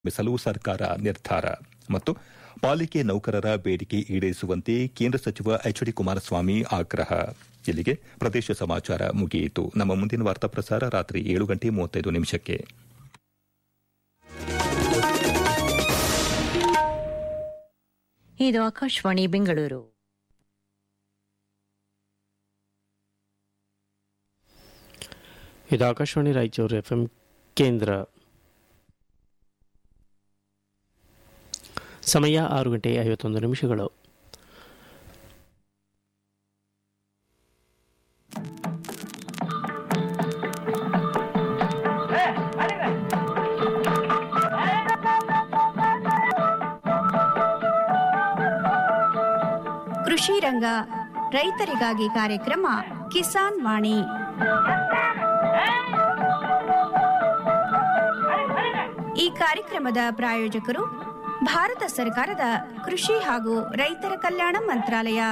ಪ್ರಾರಂಭಿಸಲು ಸರ್ಕಾರ ನಿರ್ಧಾರ ಮತ್ತು ಪಾಲಿಕೆ ನೌಕರರ ಬೇಡಿಕೆ ಈಡೇರಿಸುವಂತೆ ಕೇಂದ್ರ ಸಚಿವ ಎಚ್ ಡಿ ಕುಮಾರಸ್ವಾಮಿ ಆಗ್ರಹ ಇಲ್ಲಿಗೆ ಪ್ರದೇಶ ಸಮಾಚಾರ ಮುಗಿಯಿತು ನಮ್ಮ ಮುಂದಿನ ವಾರ್ತಾ ಪ್ರಸಾರ ರಾತ್ರಿ ಏಳು ಗಂಟೆ ಮೂವತ್ತೈದು ನಿಮಿಷಕ್ಕೆ ಇದು ಆಕಾಶವಾಣಿ ಬೆಂಗಳೂರು ಇದು ಆಕಾಶವಾಣಿ ರಾಯಚೂರು ಎಫ್ ಎಂ ಕೇಂದ್ರ ಸಮಯ ಆರು ಗಂಟೆ ಐವತ್ತೊಂದು ನಿಮಿಷಗಳು ಕೃಷಿ ರಂಗ ರೈತರಿಗಾಗಿ ಕಾರ್ಯಕ್ರಮ ಕಿಸಾನ್ ವಾಣಿ ಈ ಕಾರ್ಯಕ್ರಮದ ಪ್ರಾಯೋಜಕರು ಭಾರತ ಸರ್ಕಾರದ ಕೃಷಿ ಹಾಗೂ ರೈತರ ಕಲ್ಯಾಣ ಮಂತ್ರಾಲಯ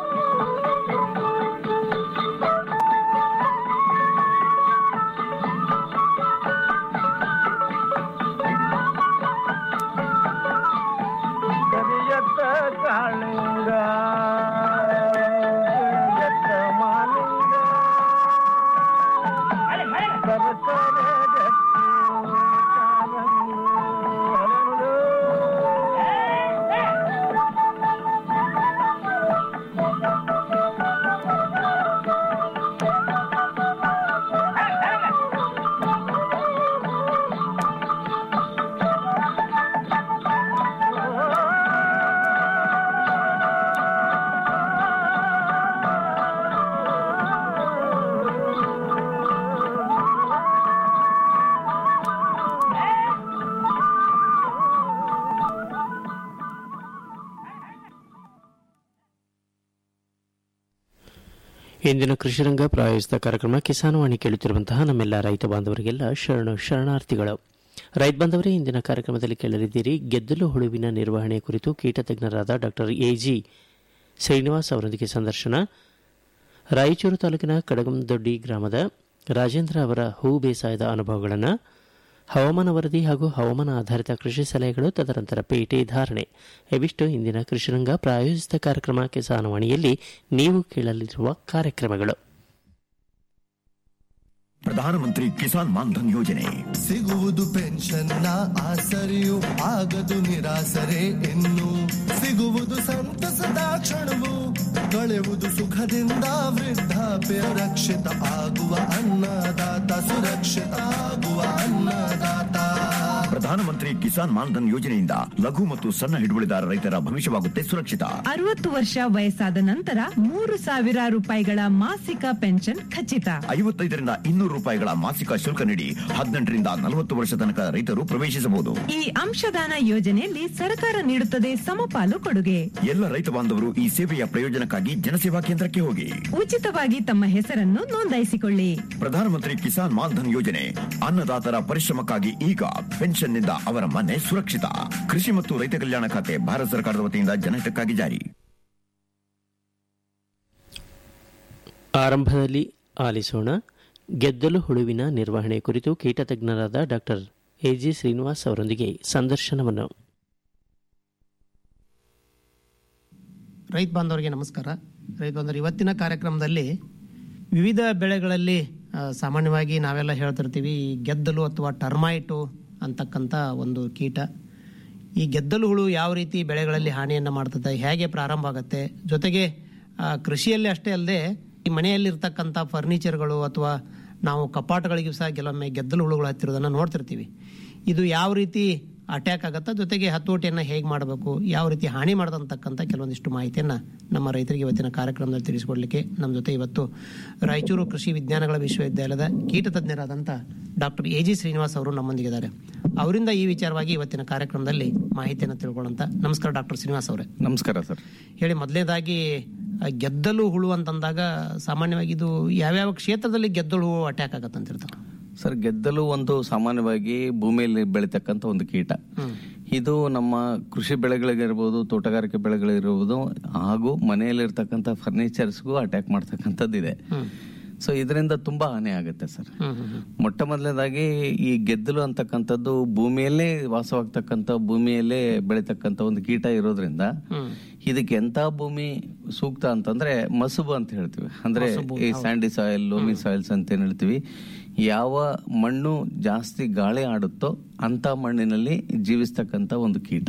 ಕರಿಯತ್ತ ಕಾಳಿಂಗ ಕರಿಯತ್ತ ಮಾಲಿಂಗ ಸರಸರ ಗಟ್ಟಿ ಕಾರಂಗಿ ಹರಳು. ಇಂದಿನ ಕೃಷಿರಂಗ ಪ್ರಾಯೋಜಿತ ಕಾರ್ಯಕ್ರಮ ಕಿಸಾನವಾಣಿ ಕೇಳುತ್ತಿರುವಂತಹ ನಮ್ಮೆಲ್ಲ ರೈತ ಬಾಂಧವರಿಗೆಲ್ಲ ಶರಣು ಶರಣಾರ್ಥಿಗಳು ರೈತ ಬಾಂಧವರೇ ಇಂದಿನ ಕಾರ್ಯಕ್ರಮದಲ್ಲಿ ಕೇಳಲಿದ್ದೀರಿ ಗೆದ್ದಲು ಹುಳುವಿನ ನಿರ್ವಹಣೆ ಕುರಿತು ಕೀಟ ತಜ್ಞರಾದ ಡಾಕ್ಟರ್ ಎಜಿ ಶ್ರೀನಿವಾಸ್ ಅವರೊಂದಿಗೆ ಸಂದರ್ಶನ ರಾಯಚೂರು ತಾಲೂಕಿನ ಕಡಗಂದೊಡ್ಡಿ ಗ್ರಾಮದ ರಾಜೇಂದ್ರ ಅವರ ಹೂ ಬೇಸಾಯದ ಅನುಭವಗಳನ್ನು ಹವಾಮಾನ ವರದಿ ಹಾಗೂ ಹವಾಮಾನ ಆಧಾರಿತ ಕೃಷಿ ಸಲಹೆಗಳು ತದನಂತರ ಪೇಟೆ ಧಾರಣೆ ಇವಿಷ್ಟು ಇಂದಿನ ಕೃಷಿರಂಗ ಪ್ರಾಯೋಜಿತ ಕಾರ್ಯಕ್ರಮ ಕಿಸಾನವಾಣಿಯಲ್ಲಿ ನೀವು ಕೇಳಲಿರುವ ಕಾರ್ಯಕ್ರಮಗಳು ಪ್ರಧಾನಮಂತ್ರಿ ಕಿಸಾನ್ ಮಾನ್ಧನ್ ಯೋಜನೆ ಸಿಗುವುದು ಪೆನ್ಷನ್ನ ಆಸರೆಯು ಆಗದು ನಿರಾಸರೆ ಇನ್ನು ಸಿಗುವುದು ಸಂತಸದ ಕ್ಷಣವು ಕಳೆಯುವುದು ಸುಖದಿಂದ ವೃದ್ಧಾಪ್ಯ ರಕ್ಷಿತ ಆಗುವ ಅನ್ನದಾತ ಸುರಕ್ಷಿತ ಆಗುವ ಅನ್ನದಾತ ಪ್ರಧಾನಮಂತ್ರಿ ಕಿಸಾನ್ ಮಾನ್ಧನ್ ಯೋಜನೆಯಿಂದ ಲಘು ಮತ್ತು ಸಣ್ಣ ಹಿಡುವಳಿದಾರ ರೈತರ ಭವಿಷ್ಯವಾಗುತ್ತೆ ಸುರಕ್ಷಿತ ಅರವತ್ತು ವರ್ಷ ವಯಸ್ಸಾದ ನಂತರ ಮೂರು ಸಾವಿರ ರೂಪಾಯಿಗಳ ಮಾಸಿಕ ಪೆನ್ಷನ್ ಖಚಿತ ಐವತ್ತೈದರಿಂದ ಇನ್ನೂರು ರೂಪಾಯಿಗಳ ಮಾಸಿಕ ಶುಲ್ಕ ನೀಡಿ ಹದಿನೆಂಟರಿಂದ ನಲವತ್ತು ವರ್ಷ ತನಕ ರೈತರು ಪ್ರವೇಶಿಸಬಹುದು ಈ ಅಂಶದಾನ ಯೋಜನೆಯಲ್ಲಿ ಸರ್ಕಾರ ನೀಡುತ್ತದೆ ಸಮಪಾಲು ಕೊಡುಗೆ ಎಲ್ಲ ರೈತ ಬಾಂಧವರು ಈ ಸೇವೆಯ ಪ್ರಯೋಜನಕ್ಕಾಗಿ ಜನಸೇವಾ ಕೇಂದ್ರಕ್ಕೆ ಹೋಗಿ ಉಚಿತವಾಗಿ ತಮ್ಮ ಹೆಸರನ್ನು ನೋಂದಾಯಿಸಿಕೊಳ್ಳಿ ಪ್ರಧಾನಮಂತ್ರಿ ಕಿಸಾನ್ ಮಾನ್ಧನ್ ಯೋಜನೆ ಅನ್ನದಾತರ ಪರಿಶ್ರಮಕ್ಕಾಗಿ ಈಗ ಪೆನ್ಷನ್ನಿಂದ ಅವರ ಮನೆ ಸುರಕ್ಷಿತ ಕೃಷಿ ಮತ್ತು ರೈತ ಕಲ್ಯಾಣ ಖಾತೆ ಭಾರತ ಸರ್ಕಾರದ ವತಿಯಿಂದ ಜನಹಿತಕ್ಕಾಗಿ ಜಾರಿ ಆರಂಭದಲ್ಲಿ ಆಲಿಸೋಣ ಗೆದ್ದಲು ಹುಳುವಿನ ನಿರ್ವಹಣೆ ಕುರಿತು ಕೀಟ ತಜ್ಞರಾದ ಡಾಕ್ಟರ್ ಎಜಿ ಶ್ರೀನಿವಾಸ್ ಅವರೊಂದಿಗೆ ಸಂದರ್ಶನವನ್ನು ರೈತ ಬಾಂಧವರಿಗೆ ನಮಸ್ಕಾರ ರೈತ ಬಾಂಧವರು ಇವತ್ತಿನ ಕಾರ್ಯಕ್ರಮದಲ್ಲಿ ವಿವಿಧ ಬೆಳೆಗಳಲ್ಲಿ ಆ, ಸಾಮಾನ್ಯವಾಗಿ ನಾವೆಲ್ಲ ಹೇಳ್ತಿರ್ತೀವಿ ಈ ಗೆದ್ದಲು ಅಥವಾ ಟರ್ಮೈಟು ಅಂತಕ್ಕಂಥ ಒಂದು ಕೀಟ ಈ ಗೆದ್ದಲು ಹುಳು ಯಾವ ರೀತಿ ಬೆಳೆಗಳಲ್ಲಿ ಹಾನಿಯನ್ನು ಮಾಡ್ತದೆ ಹೇಗೆ ಪ್ರಾರಂಭ ಆಗುತ್ತೆ ಜೊತೆಗೆ ಆ, ಕೃಷಿಯಲ್ಲಿ ಅಷ್ಟೇ ಅಲ್ಲದೆ ಈ ಮನೆಯಲ್ಲಿರ್ತಕ್ಕಂಥ ಫರ್ನಿಚರ್ಗಳು ಅಥವಾ ನಾವು ಕಪಾಟಗಳಿಗೂ ಸಹ ಕೆಲವೊಮ್ಮೆ ಗೆದ್ದಲು ಹುಳುಗಳು ಹತ್ತಿರೋದನ್ನು ನೋಡ್ತಿರ್ತೀವಿ ಇದು ಯಾವ ರೀತಿ ಅಟ್ಯಾಕ್ ಆಗುತ್ತಾ ಜೊತೆಗೆ ಹತೋಟಿಯನ್ನು ಹೇಗೆ ಮಾಡಬೇಕು ಯಾವ ರೀತಿ ಹಾನಿ ಮಾಡದಂತಕ್ಕಂಥ ಕೆಲವೊಂದಿಷ್ಟು ಮಾಹಿತಿಯನ್ನು ನಮ್ಮ ರೈತರಿಗೆ ಇವತ್ತಿನ ಕಾರ್ಯಕ್ರಮದಲ್ಲಿ ತಿಳಿಸಿಕೊಡ್ಲಿಕ್ಕೆ ನಮ್ಮ ಜೊತೆ ಇವತ್ತು ರಾಯಚೂರು ಕೃಷಿ ವಿಜ್ಞಾನಗಳ ವಿಶ್ವವಿದ್ಯಾಲಯದ ಕೀಟ ತಜ್ಞರಾದಂಥ ಡಾಕ್ಟರ್ ಎ ಜಿ ಶ್ರೀನಿವಾಸ್ ಅವರು ನಮ್ಮೊಂದಿಗಿದ್ದಾರೆ ಅವರಿಂದ ಈ ವಿಚಾರವಾಗಿ ಇವತ್ತಿನ ಕಾರ್ಯಕ್ರಮದಲ್ಲಿ ಮಾಹಿತಿಯನ್ನು ತಿಳ್ಕೊಳ್ಳೋಂತ ನಮಸ್ಕಾರ ಡಾಕ್ಟರ್ ಶ್ರೀನಿವಾಸ್ ಅವರೇ ನಮಸ್ಕಾರ ಸರ್ ಹೇಳಿ ಮೊದಲನೇದಾಗಿ ಆ, ಗೆದ್ದಲು ಹುಳು ಅಂತಂದಾಗ ಸಾಮಾನ್ಯವಾಗಿ ಇದು ಯಾವ್ಯಾವ ಕ್ಷೇತ್ರದಲ್ಲಿ ಗೆದ್ದಲು ಹುಳು ಅಟ್ಯಾಕ್ ಆಗತ್ತೆ ಅಂತ ಹೇಳ್ತಾರೆ ಸರ್ ಗೆದ್ದಲು ಒಂದು ಸಾಮಾನ್ಯವಾಗಿ ಭೂಮಿಯಲ್ಲಿ ಬೆಳೀತಕ್ಕಂಥ ಒಂದು ಕೀಟ ಇದು ನಮ್ಮ ಕೃಷಿ ಬೆಳೆಗಳಿಗಿರ್ಬೋದು ತೋಟಗಾರಿಕೆ ಬೆಳೆಗಳಿರ್ಬೋದು ಹಾಗೂ ಮನೆಯಲ್ಲಿರ್ತಕ್ಕಂಥ ಫರ್ನಿಚರ್ಸ್ಗೂ ಅಟ್ಯಾಕ್ ಮಾಡ್ತಕ್ಕಂಥದ್ದು ಇದೆ ಸೊ ಇದರಿಂದ ತುಂಬಾ ಹಾನಿ ಆಗುತ್ತೆ ಸರ್ ಮೊಟ್ಟ ಮೊದಲನೇದಾಗಿ ಈ ಗೆದ್ದಲು ಅಂತಕ್ಕಂಥದ್ದು ಭೂಮಿಯಲ್ಲೇ ವಾಸವಾಗ್ತಕ್ಕಂಥ ಭೂಮಿಯಲ್ಲೇ ಬೆಳೀತಕ್ಕಂಥ ಒಂದು ಕೀಟ ಇರೋದ್ರಿಂದ ಇದಕ್ಕೆ ಎಂತ ಭೂಮಿ ಸೂಕ್ತ ಅಂತಂದ್ರೆ ಮಸುಬು ಅಂತ ಹೇಳ್ತೀವಿ ಅಂದ್ರೆ ಈ ಸ್ಯಾಂಡಿ ಸಾಯಿಲ್ ಲೋಮಿ ಸಾಯಿಲ್ಸ್ ಅಂತ ಏನ್ ಹೇಳ್ತೀವಿ ಯಾವ ಮಣ್ಣು ಜಾಸ್ತಿ ಗಾಳಿ ಆಡುತ್ತೋ ಅಂತ ಮಣ್ಣಿನಲ್ಲಿ ಜೀವಿಸ್ತಕ್ಕಂಥ ಒಂದು ಕೀಟ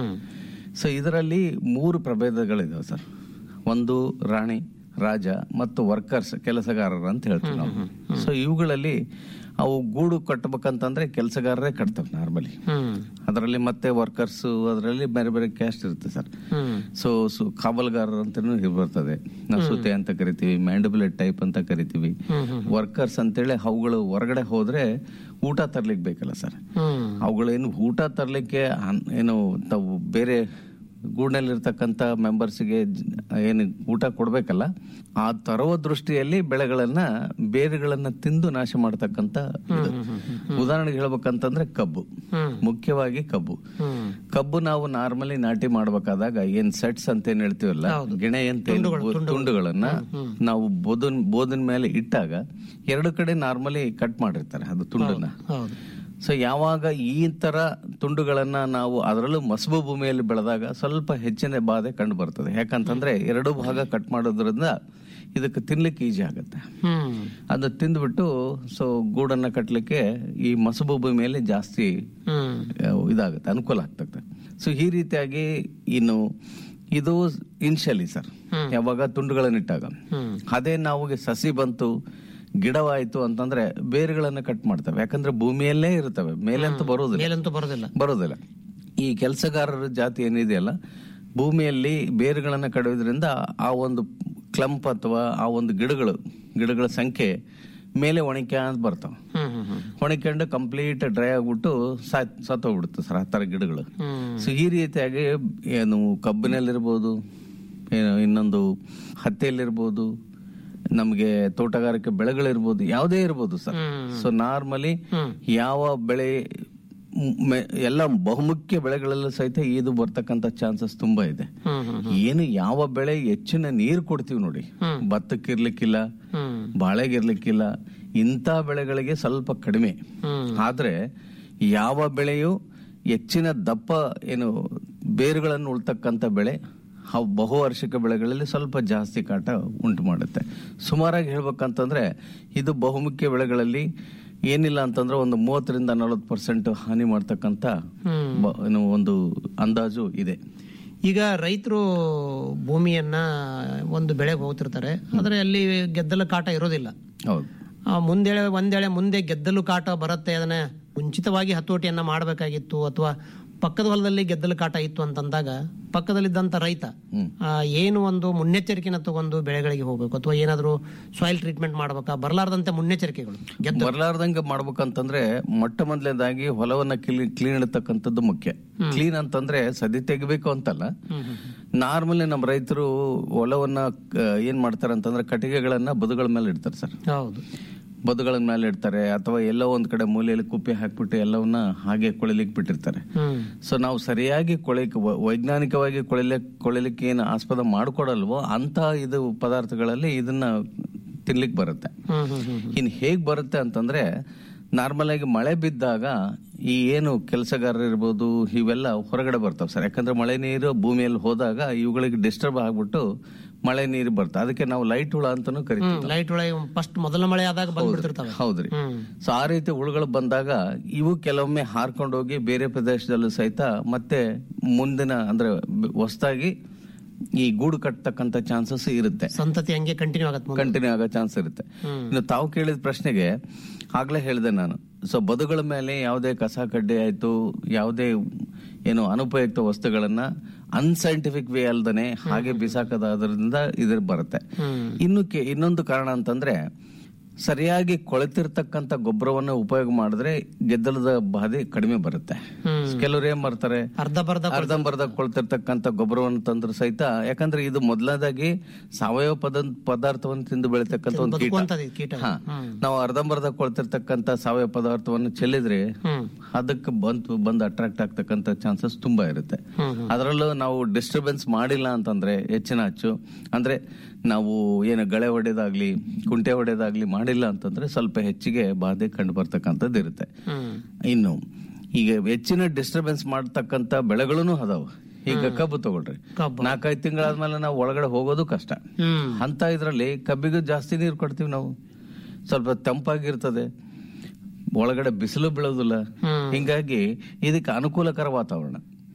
ಸೊ ಇದರಲ್ಲಿ ಮೂರು ಪ್ರಭೇದಗಳಿದಾವೆ ಸರ್ ಒಂದು ರಾಣಿ ರಾಜ ಮತ್ತು ವರ್ಕರ್ಸ್ ಕೆಲಸಗಾರರು ಅಂತ ಹೇಳ್ತೀವಿ ನಾವು ಸೊ ಇವುಗಳಲ್ಲಿ ಅವು ಗೂಡು ಕಟ್ಟಬೇಕಂತಂದ್ರೆ ಕೆಲಸಗಾರರೇ ಕಟ್ತವೆ ನಾರ್ಮಲಿ ಅದರಲ್ಲಿ ಮತ್ತೆ ವರ್ಕರ್ಸ್ ಅದರಲ್ಲಿ ಬೇರೆ ಬೇರೆ ಕ್ಯಾಸ್ಟ್ ಇರುತ್ತೆ ಸರ್ ಸೊ ಸೊ ಕಾವಲ್ಗಾರರು ಅಂತಾನು ಬರ್ತದೆ ನಸುತೆ ಅಂತ ಕರಿತೀವಿ ಮ್ಯಾಂಡಬುಲೆಟ್ ಟೈಪ್ ಅಂತ ಕರಿತೀವಿ ವರ್ಕರ್ಸ್ ಅಂತೇಳಿ ಅವುಗಳು ಹೊರಗಡೆ ಹೋದ್ರೆ ಊಟ ತರ್ಲಿಕ್ಕೆ ಬೇಕಲ್ಲ ಸರ್ ಅವುಗಳೇನು ಊಟ ತರ್ಲಿಕ್ಕೆ ಅನ್- ಏನು ತಾವು ಬೇರೆ ಗೂಡಿನಲ್ಲಿರ್ತಕ್ಕಂಥ ಮೆಂಬರ್ಸ್ಗೆ ಏನು ಊಟ ಕೊಡ್ಬೇಕಲ್ಲ ಆ ತರುವ ದೃಷ್ಟಿಯಲ್ಲಿ ಬೆಳೆಗಳನ್ನ ಬೇರುಗಳನ್ನ ತಿಂದು ನಾಶ ಮಾಡತಕ್ಕಂತ ಇದು. ಉದಾಹರಣೆಗೆ ಹೇಳ್ಬೇಕಂತಂದ್ರೆ ಕಬ್ಬು ಮುಖ್ಯವಾಗಿ ಕಬ್ಬು ಕಬ್ಬು ನಾವು ನಾರ್ಮಲಿ ನಾಟಿ ಮಾಡ್ಬೇಕಾದಾಗ ಏನ್ ಸೆಟ್ಸ್ ಅಂತ ಏನ್ ಹೇಳ್ತೀವಲ್ಲ ಗಿಣೆ ಅಂತ ಏನ್ ಬೋ- ತುಂಡುಗಳನ್ನ ನಾವು ಬೋದನ್ ಬೋದಿನ ಮೇಲೆ ಇಟ್ಟಾಗ ಎರಡು ಕಡೆ ನಾರ್ಮಲಿ ಕಟ್ ಮಾಡಿರ್ತಾರೆ ಅದು ತುಂಡನ್ನ ಹೌದು ಸೊ ಯಾವಾಗ ಈ ತರ ತುಂಡುಗಳನ್ನ ನಾವು ಅದರಲ್ಲೂ ಮಸಬು ಭೂಮಿಯಲ್ಲಿ ಬೆಳೆದಾಗ ಸ್ವಲ್ಪ ಹೆಚ್ಚಿನ ಬಾಧೆ ಕಂಡು ಬರ್ತದೆ ಯಾಕಂತಂದ್ರೆ ಎರಡು ಭಾಗ ಕಟ್ ಮಾಡೋದ್ರಿಂದ ಇದಕ್ಕೆ ತಿನ್ಲಿಕ್ಕೆ ಈಜಿ ಆಗುತ್ತೆ ಹ್ಮ್ ಅದು ತಿಂದ್ಬಿಟ್ಟು ಸೊ ಗೂಡನ್ನ ಕಟ್ಟಲಿಕ್ಕೆ ಈ ಮಸಬು ಭೂಮಿಯಲ್ಲಿ ಜಾಸ್ತಿ ಹ್ಮ್ ಆ, ಇದಾಗುತ್ತೆ ಅನುಕೂಲ ಆಗ್ತದೆ ಸೊ ಈ ರೀತಿಯಾಗಿ ಇನ್ನು ಇದು ಇನ್ಶಲಿ ಸರ್ ಯಾವಾಗ ತುಂಡುಗಳನ್ನಿಟ್ಟಾಗ ಅದೇ ನಾವು ಸಸಿ ಬಂತು ಗಿಡವಾಯ್ತು ಅಂತಂದ್ರೆ ಬೇರುಗಳನ್ನ ಕಟ್ ಮಾಡ್ತವೆ ಯಾಕಂದ್ರೆ ಭೂಮಿಯಲ್ಲೇ ಇರ್ತವೆ ಮೇಲಂತೂ ಬರೋದಿಲ್ಲ ಮೇಲಂತೂ ಬರೋದಿಲ್ಲ ಬರೋದಿಲ್ಲ ಈ ಕೆಲಸಗಾರರ ಜಾತಿ ಏನಿದೆಯಲ್ಲ ಭೂಮಿಯಲ್ಲಿ ಬೇರುಗಳನ್ನ ಕಡಿಯೋದ್ರಿಂದ ಆ ಒಂದು ಕ್ಲಂಪ್ ಅಥವಾ ಆ ಒಂದು ಗಿಡಗಳು ಗಿಡಗಳ ಸಂಖ್ಯೆ ಮೇಲೆ ಒಣಕೆ ಅಂತ ಬರ್ತಾವ ಹ್ಮ್ ಹ್ಮ್ ಹ್ಮ್ ಒಣಕೊಂಡು ಕಂಪ್ಲೀಟ್ ಡ್ರೈ ಆಗ್ಬಿಟ್ಟು ಸಾತ್ ಸತ್ತೋಗ್ಬಿಡುತ್ತೆ ಸರ್ ಆ ತರ ಗಿಡಗಳು ಸೊ ಈ ರೀತಿಯಾಗಿ ಏನು ಕಬ್ಬಿನಲ್ಲಿರ್ಬೋದು ಏನು ಇನ್ನೊಂದು ಹತ್ತಿಯಲ್ಲಿರ್ಬೋದು ನಮಗೆ ತೋಟಗಾರಿಕೆ ಬೆಳೆಗಳಿರ್ಬೋದು ಯಾವುದೇ ಇರ್ಬೋದು ಸರ್ ಸೊ ನಾರ್ಮಲಿ ಯಾವ ಬೆಳೆ ಮ್- ಮೆ- ಎಲ್ಲ ಬಹುಮುಖ್ಯ ಬೆಳೆಗಳಲ್ಲೂ ಸಹಿತ ಇದು ಬರ್ತಕ್ಕಂತ ಚಾನ್ಸಸ್ ತುಂಬಾ ಇದೆ ಏನು ಯಾವ ಬೆಳೆ ಹೆಚ್ಚಿನ ನೀರು ಕೊಡ್ತೀವಿ ನೋಡಿ ಭತ್ತಕ್ಕಿರ್ಲಿಕ್ಕಿಲ್ಲ ಬಾಳೆಗಿರ್ಲಿಕ್ಕಿಲ್ಲ ಇಂಥ ಬೆಳೆಗಳಿಗೆ ಸ್ವಲ್ಪ ಕಡಿಮೆ ಆದ್ರೆ ಯಾವ ಬೆಳೆಯು ಹೆಚ್ಚಿನ ದಪ್ಪ ಏನು ಬೇರುಗಳನ್ನು ಉಳ್ತಕ್ಕಂಥ ಬೆಳೆ ಅವು ಬಹುವಾರ್ಷಿಕ ಬೆಳೆಗಳಲ್ಲಿ ಸ್ವಲ್ಪ ಜಾಸ್ತಿ ಕಾಟ ಉಂಟು ಮಾಡುತ್ತೆ ಸುಮಾರಾಗಿ ಹೇಳ್ಬೇಕಂತಂದ್ರೆ ಇದು ಬಹುಮುಖ್ಯ ಬೆಳೆಗಳಲ್ಲಿ ಏನಿಲ್ಲ ಅಂತಂದ್ರೆ ಒಂದು ಮೂವತ್ತರಿಂದ ನಲವತ್ತು ಪರ್ಸೆಂಟ್ ಹಾನಿ ಮಾಡ್ತಕ್ಕಂಥ ಬ- ಏನು ಒಂದು ಅಂದಾಜು ಇದೆ ಈಗ ರೈತರು ಭೂಮಿಯನ್ನ ಒಂದು ಬೆಳೆಗೆ ಹೋಗ್ತಿರ್ತಾರೆ ಆದ್ರೆ ಅಲ್ಲಿ ಗೆದ್ದಲು ಕಾಟ ಇರೋದಿಲ್ಲ ಹೌದು ಆ ಮುಂದೇಳೆ ಒಂದೇಳೆ ಮುಂದೆ ಗೆದ್ದಲು ಕಾಟ ಬರುತ್ತೆ ಅದನ್ನ ಮುಂಚಿತವಾಗಿ ಹತೋಟಿಯನ್ನ ಮಾಡಬೇಕಾಗಿತ್ತು ಅಥವಾ ಪಕ್ಕದ ಹೊಲದಲ್ಲಿ ಗೆದ್ದಲು ಕಾಟ ಇತ್ತು ಅಂತಂದಾಗ ಪಕ್ಕದಲ್ಲಿದ್ದಂತ ರೈತ ಆ, ಏನು ಒಂದು ಮುನ್ನೆಚ್ಚರಿಕೆನ ತಗೊಂಡು ಬೆಳೆಗಳಿಗೆ ಹೋಗ್ಬೇಕು ಅಥವಾ ಏನಾದ್ರೂ ಸಾಯಿಲ್ ಟ್ರೀಟ್ಮೆಂಟ್ ಮಾಡ್ಬೇಕಾ ಬರಲಾರ್ದಂತೆ ಮುನ್ನೆಚ್ಚರಿಕೆಗಳು ಗೆದ್ದ ಬರ್ಲಾರ್ದಂಗೆ ಮಾಡ್ಬೇಕಂತಂದ್ರೆ ಮೊಟ್ಟ ಮೊದಲನೇದಾಗಿ ಹೊಲವನ್ನ ಕ್ಲೀನ್ ಇಡತಕ್ಕಂಥದ್ದು ಮುಖ್ಯ ಕ್ಲೀನ್ ಅಂತಂದ್ರೆ ಸದಿ ತೆಗಿಬೇಕು ಅಂತಲ್ಲ ನಾರ್ಮಲಿ ನಮ್ಮ ರೈತರು ಹೊಲವನ್ನ ಕ- ಏನ್ ಮಾಡ್ತಾರೆ ಅಂತಂದ್ರೆ ಕಟ್ಟಿಗೆಗಳನ್ನ ಬದುಗಳ ಮೇಲೆ ಇಡ್ತಾರೆ ಸರ್ ಹೌದು ಬದುಗಳ ಮೇಲೆ ಇಡ್ತಾರೆ ಅಥವಾ ಎಲ್ಲೋ ಒಂದ್ ಕಡೆ ಮೂಲೆಯಲ್ಲಿ ಕುಪ್ಪೆ ಹಾಕ್ಬಿಟ್ಟು ಎಲ್ಲವನ್ನ ಹಾಗೆ ಕೊಳಿಲಿಕ್ಕೆ ಬಿಟ್ಟಿರ್ತಾರೆ ಹ್ಮ್ ಸೊ ನಾವು ಸರಿಯಾಗಿ ಕೊಳಿಕ್ ವೈ- ವೈಜ್ಞಾನಿಕವಾಗಿ ಕೊಳಿಲಿಕ್ಕೆ ಕೊಳಿಲಿಕ್ಕೆ ಏನು ಆಸ್ಪದ ಮಾಡ್ಕೊಡಲ್ವೋ ಅಂತ ಇದು ಪದಾರ್ಥಗಳಲ್ಲಿ ಇದನ್ನ ತಿನ್ಲಿಕ್ಕೆ ಬರುತ್ತೆ ಹ್ಮ್ ಹ್ಮ್ ಹ್ಮ್ ಇನ್ ಹೇಗ್ ಬರುತ್ತೆ ಅಂತಂದ್ರೆ ನಾರ್ಮಲ್ ಆಗಿ ಮಳೆ ಬಿದ್ದಾಗ ಈ ಏನು ಕೆಲಸಗಾರರು ಇರ್ಬೋದು ಇವೆಲ್ಲ ಹೊರಗಡೆ ಬರ್ತಾವೆ ಸರ್ ಯಾಕಂದ್ರೆ ಮಳೆ ನೀರು ಭೂಮಿಯಲ್ಲಿ ಹೋದಾಗ ಇವುಗಳಿಗೆ ಡಿಸ್ಟರ್ಬ್ ಆಗ್ಬಿಟ್ಟು ಮಳೆ ನೀರು ಬರ್ತವೆ ಅದಕ್ಕೆ ನಾವು ಲೈಟ್ ಹುಳ ಅಂತಾನು ಕರಿತೀವಿ ಲೈಟ್ ಒಳಗೆ ಫಸ್ಟ್ ಮೊದಲ ಮಳೆ ಆದಾಗ ಬಂದ್ಬಿಡ್ತಿರ್ತವೆ ಹೌದ್ರಿ ಹ್ಮ್ ಸೊ ಆ ರೀತಿ ಹುಳುಗಳು ಬಂದಾಗ ಇವು ಕೆಲವೊಮ್ಮೆ ಹಾರ್ಕೊಂಡು ಹೋಗಿ ಬೇರೆ ಪ್ರದೇಶದಲ್ಲೂ ಸಹಿತ ಮತ್ತೆ ಮುಂದಿನ ಅಂದ್ರೆ ಹೊಸದಾಗಿ ಈ ಗೂಡು ಕಟ್ಟತಕ್ಕಂತ ಚಾನ್ಸಸ್ ಇರುತ್ತೆ ಸಂತತಿ ಹಂಗೆ ಕಂಟಿನ್ಯೂ ಆಗತ್ತೆ ಮುಂದೆ. ಕಂಟಿನ್ಯೂ ಆಗೋ ಚಾನ್ಸ್ ಇರುತ್ತೆ ಇನ್ನು ತಾವು ಕೇಳಿದ ಪ್ರಶ್ನೆಗೆ ಆಗ್ಲೇ ಹೇಳಿದೆ ನಾನು ಸೊ ಬದುಗಳ ಮೇಲೆ ಯಾವುದೇ ಕಸ ಕಡ್ಡಿ ಆಯ್ತು ಯಾವುದೇ ಏನು ಅನುಪಯುಕ್ತ ವಸ್ತುಗಳನ್ನ ಅನ್ಸೈಂಟಿಫಿಕ್ ವೇ ಅಲ್ದನೆ ಹಾಗೆ ಬಿಸಾಕದಾದ್ರಿಂದ ಇದ್ರ ಬರುತ್ತೆ ಇನ್ನು ಕೆ- ಇನ್ನೊಂದು ಕಾರಣ ಅಂತಂದ್ರೆ ಸರಿಯಾಗಿ ಕೊಳೆತಿರ್ತಕ್ಕಂಥ ಗೊಬ್ಬರವನ್ನ ಉಪಯೋಗ ಮಾಡಿದ್ರೆ ಗೆದ್ದಲದ ಬಾಧೆ ಕಡಿಮೆ ಬರುತ್ತೆ ಕೆಲವ್ರು ಏನ್ ಮಾಡ್ತಾರೆ ಅರ್ಧ ಬರ್ಧ ಅರ್ಧಂಬರ್ಧ ಕೊಳ್ತಿರ್ತಕ್ಕಂಥ ಗೊಬ್ಬರವನ್ನು ತಂದ್ರೆ ಸಹಿತ ಯಾಕಂದ್ರೆ ಇದು ಮೊದಲನೇದಾಗಿ ಸಾವಯವ ಪದ ಪದಾರ್ಥವನ್ನು ತಿಂದು ಬೆಳಿತಕ್ಕಂಥ ಒಂದು ಕೀಟ ಬದುಕುವಂತದ್ದು ಈ ಕೀಟ ಹಾ. ನಾವು ಅರ್ಧಂಬರ್ಧ ಕೊಳ್ತಿರ್ತಕ್ಕಂಥ ಸಾವಯವ ಪದಾರ್ಥವನ್ನು ಚೆಲ್ಲಿದ್ರೆ ಹ್ಮ್ ಅದಕ್ಕೆ ಬಂತು ಬಂದು ಅಟ್ರಾಕ್ಟ್ ಆಗ್ತಕ್ಕಂಥ ಚಾನ್ಸಸ್ ತುಂಬಾ ಇರುತ್ತೆ ಅದರಲ್ಲೂ ನಾವು ಡಿಸ್ಟರ್ಬೆನ್ಸ್ ಮಾಡಿಲ್ಲ ಅಂತಂದ್ರೆ ಹೆಚ್ಚಿನ ಹಚ್ಚು ಅಂದ್ರೆ ನಾವು ಏನು ಗಳೆ ಹೊಡೆದಾಗ್ಲಿ ಕುಂಟೆ ಹೊಡೆದಾಗ್ಲಿ ಮಾಡಿಲ್ಲ ಅಂತಂದ್ರೆ ಸ್ವಲ್ಪ ಹೆಚ್ಚಿಗೆ ಬಾಧೆ ಕಂಡು ಬರ್ತಕ್ಕಂಥದ್ದು ಇರುತ್ತೆ ಇನ್ನು ಈಗ ಹೆಚ್ಚಿನ ಡಿಸ್ಟರ್ಬೆನ್ಸ್ ಮಾಡ್ತಕ್ಕಂಥ ಬೆಳೆಗಳೂ ಅದಾವ ಈಗ ಕಬ್ಬು ತಗೊಳ್ರಿ ನಾಲ್ಕೈದು ತಿಂಗಳಾದ್ಮೇಲೆ ನಾವು ಒಳಗಡೆ ಹೋಗೋದು ಕಷ್ಟ ಅಂತ ಇದ್ರಲ್ಲಿ ಕಬ್ಬಿಗೂ ಜಾಸ್ತಿ ನೀರು ಕೊಡ್ತೀವಿ ನಾವು ಸ್ವಲ್ಪ ತಂಪಾಗಿರ್ತದೆ ಒಳಗಡೆ ಬಿಸಿಲು ಬೀಳೋದಿಲ್ಲ ಹಿಂಗಾಗಿ ಇದಕ್ಕೆ ಅನುಕೂಲಕರ ವಾತಾವರಣ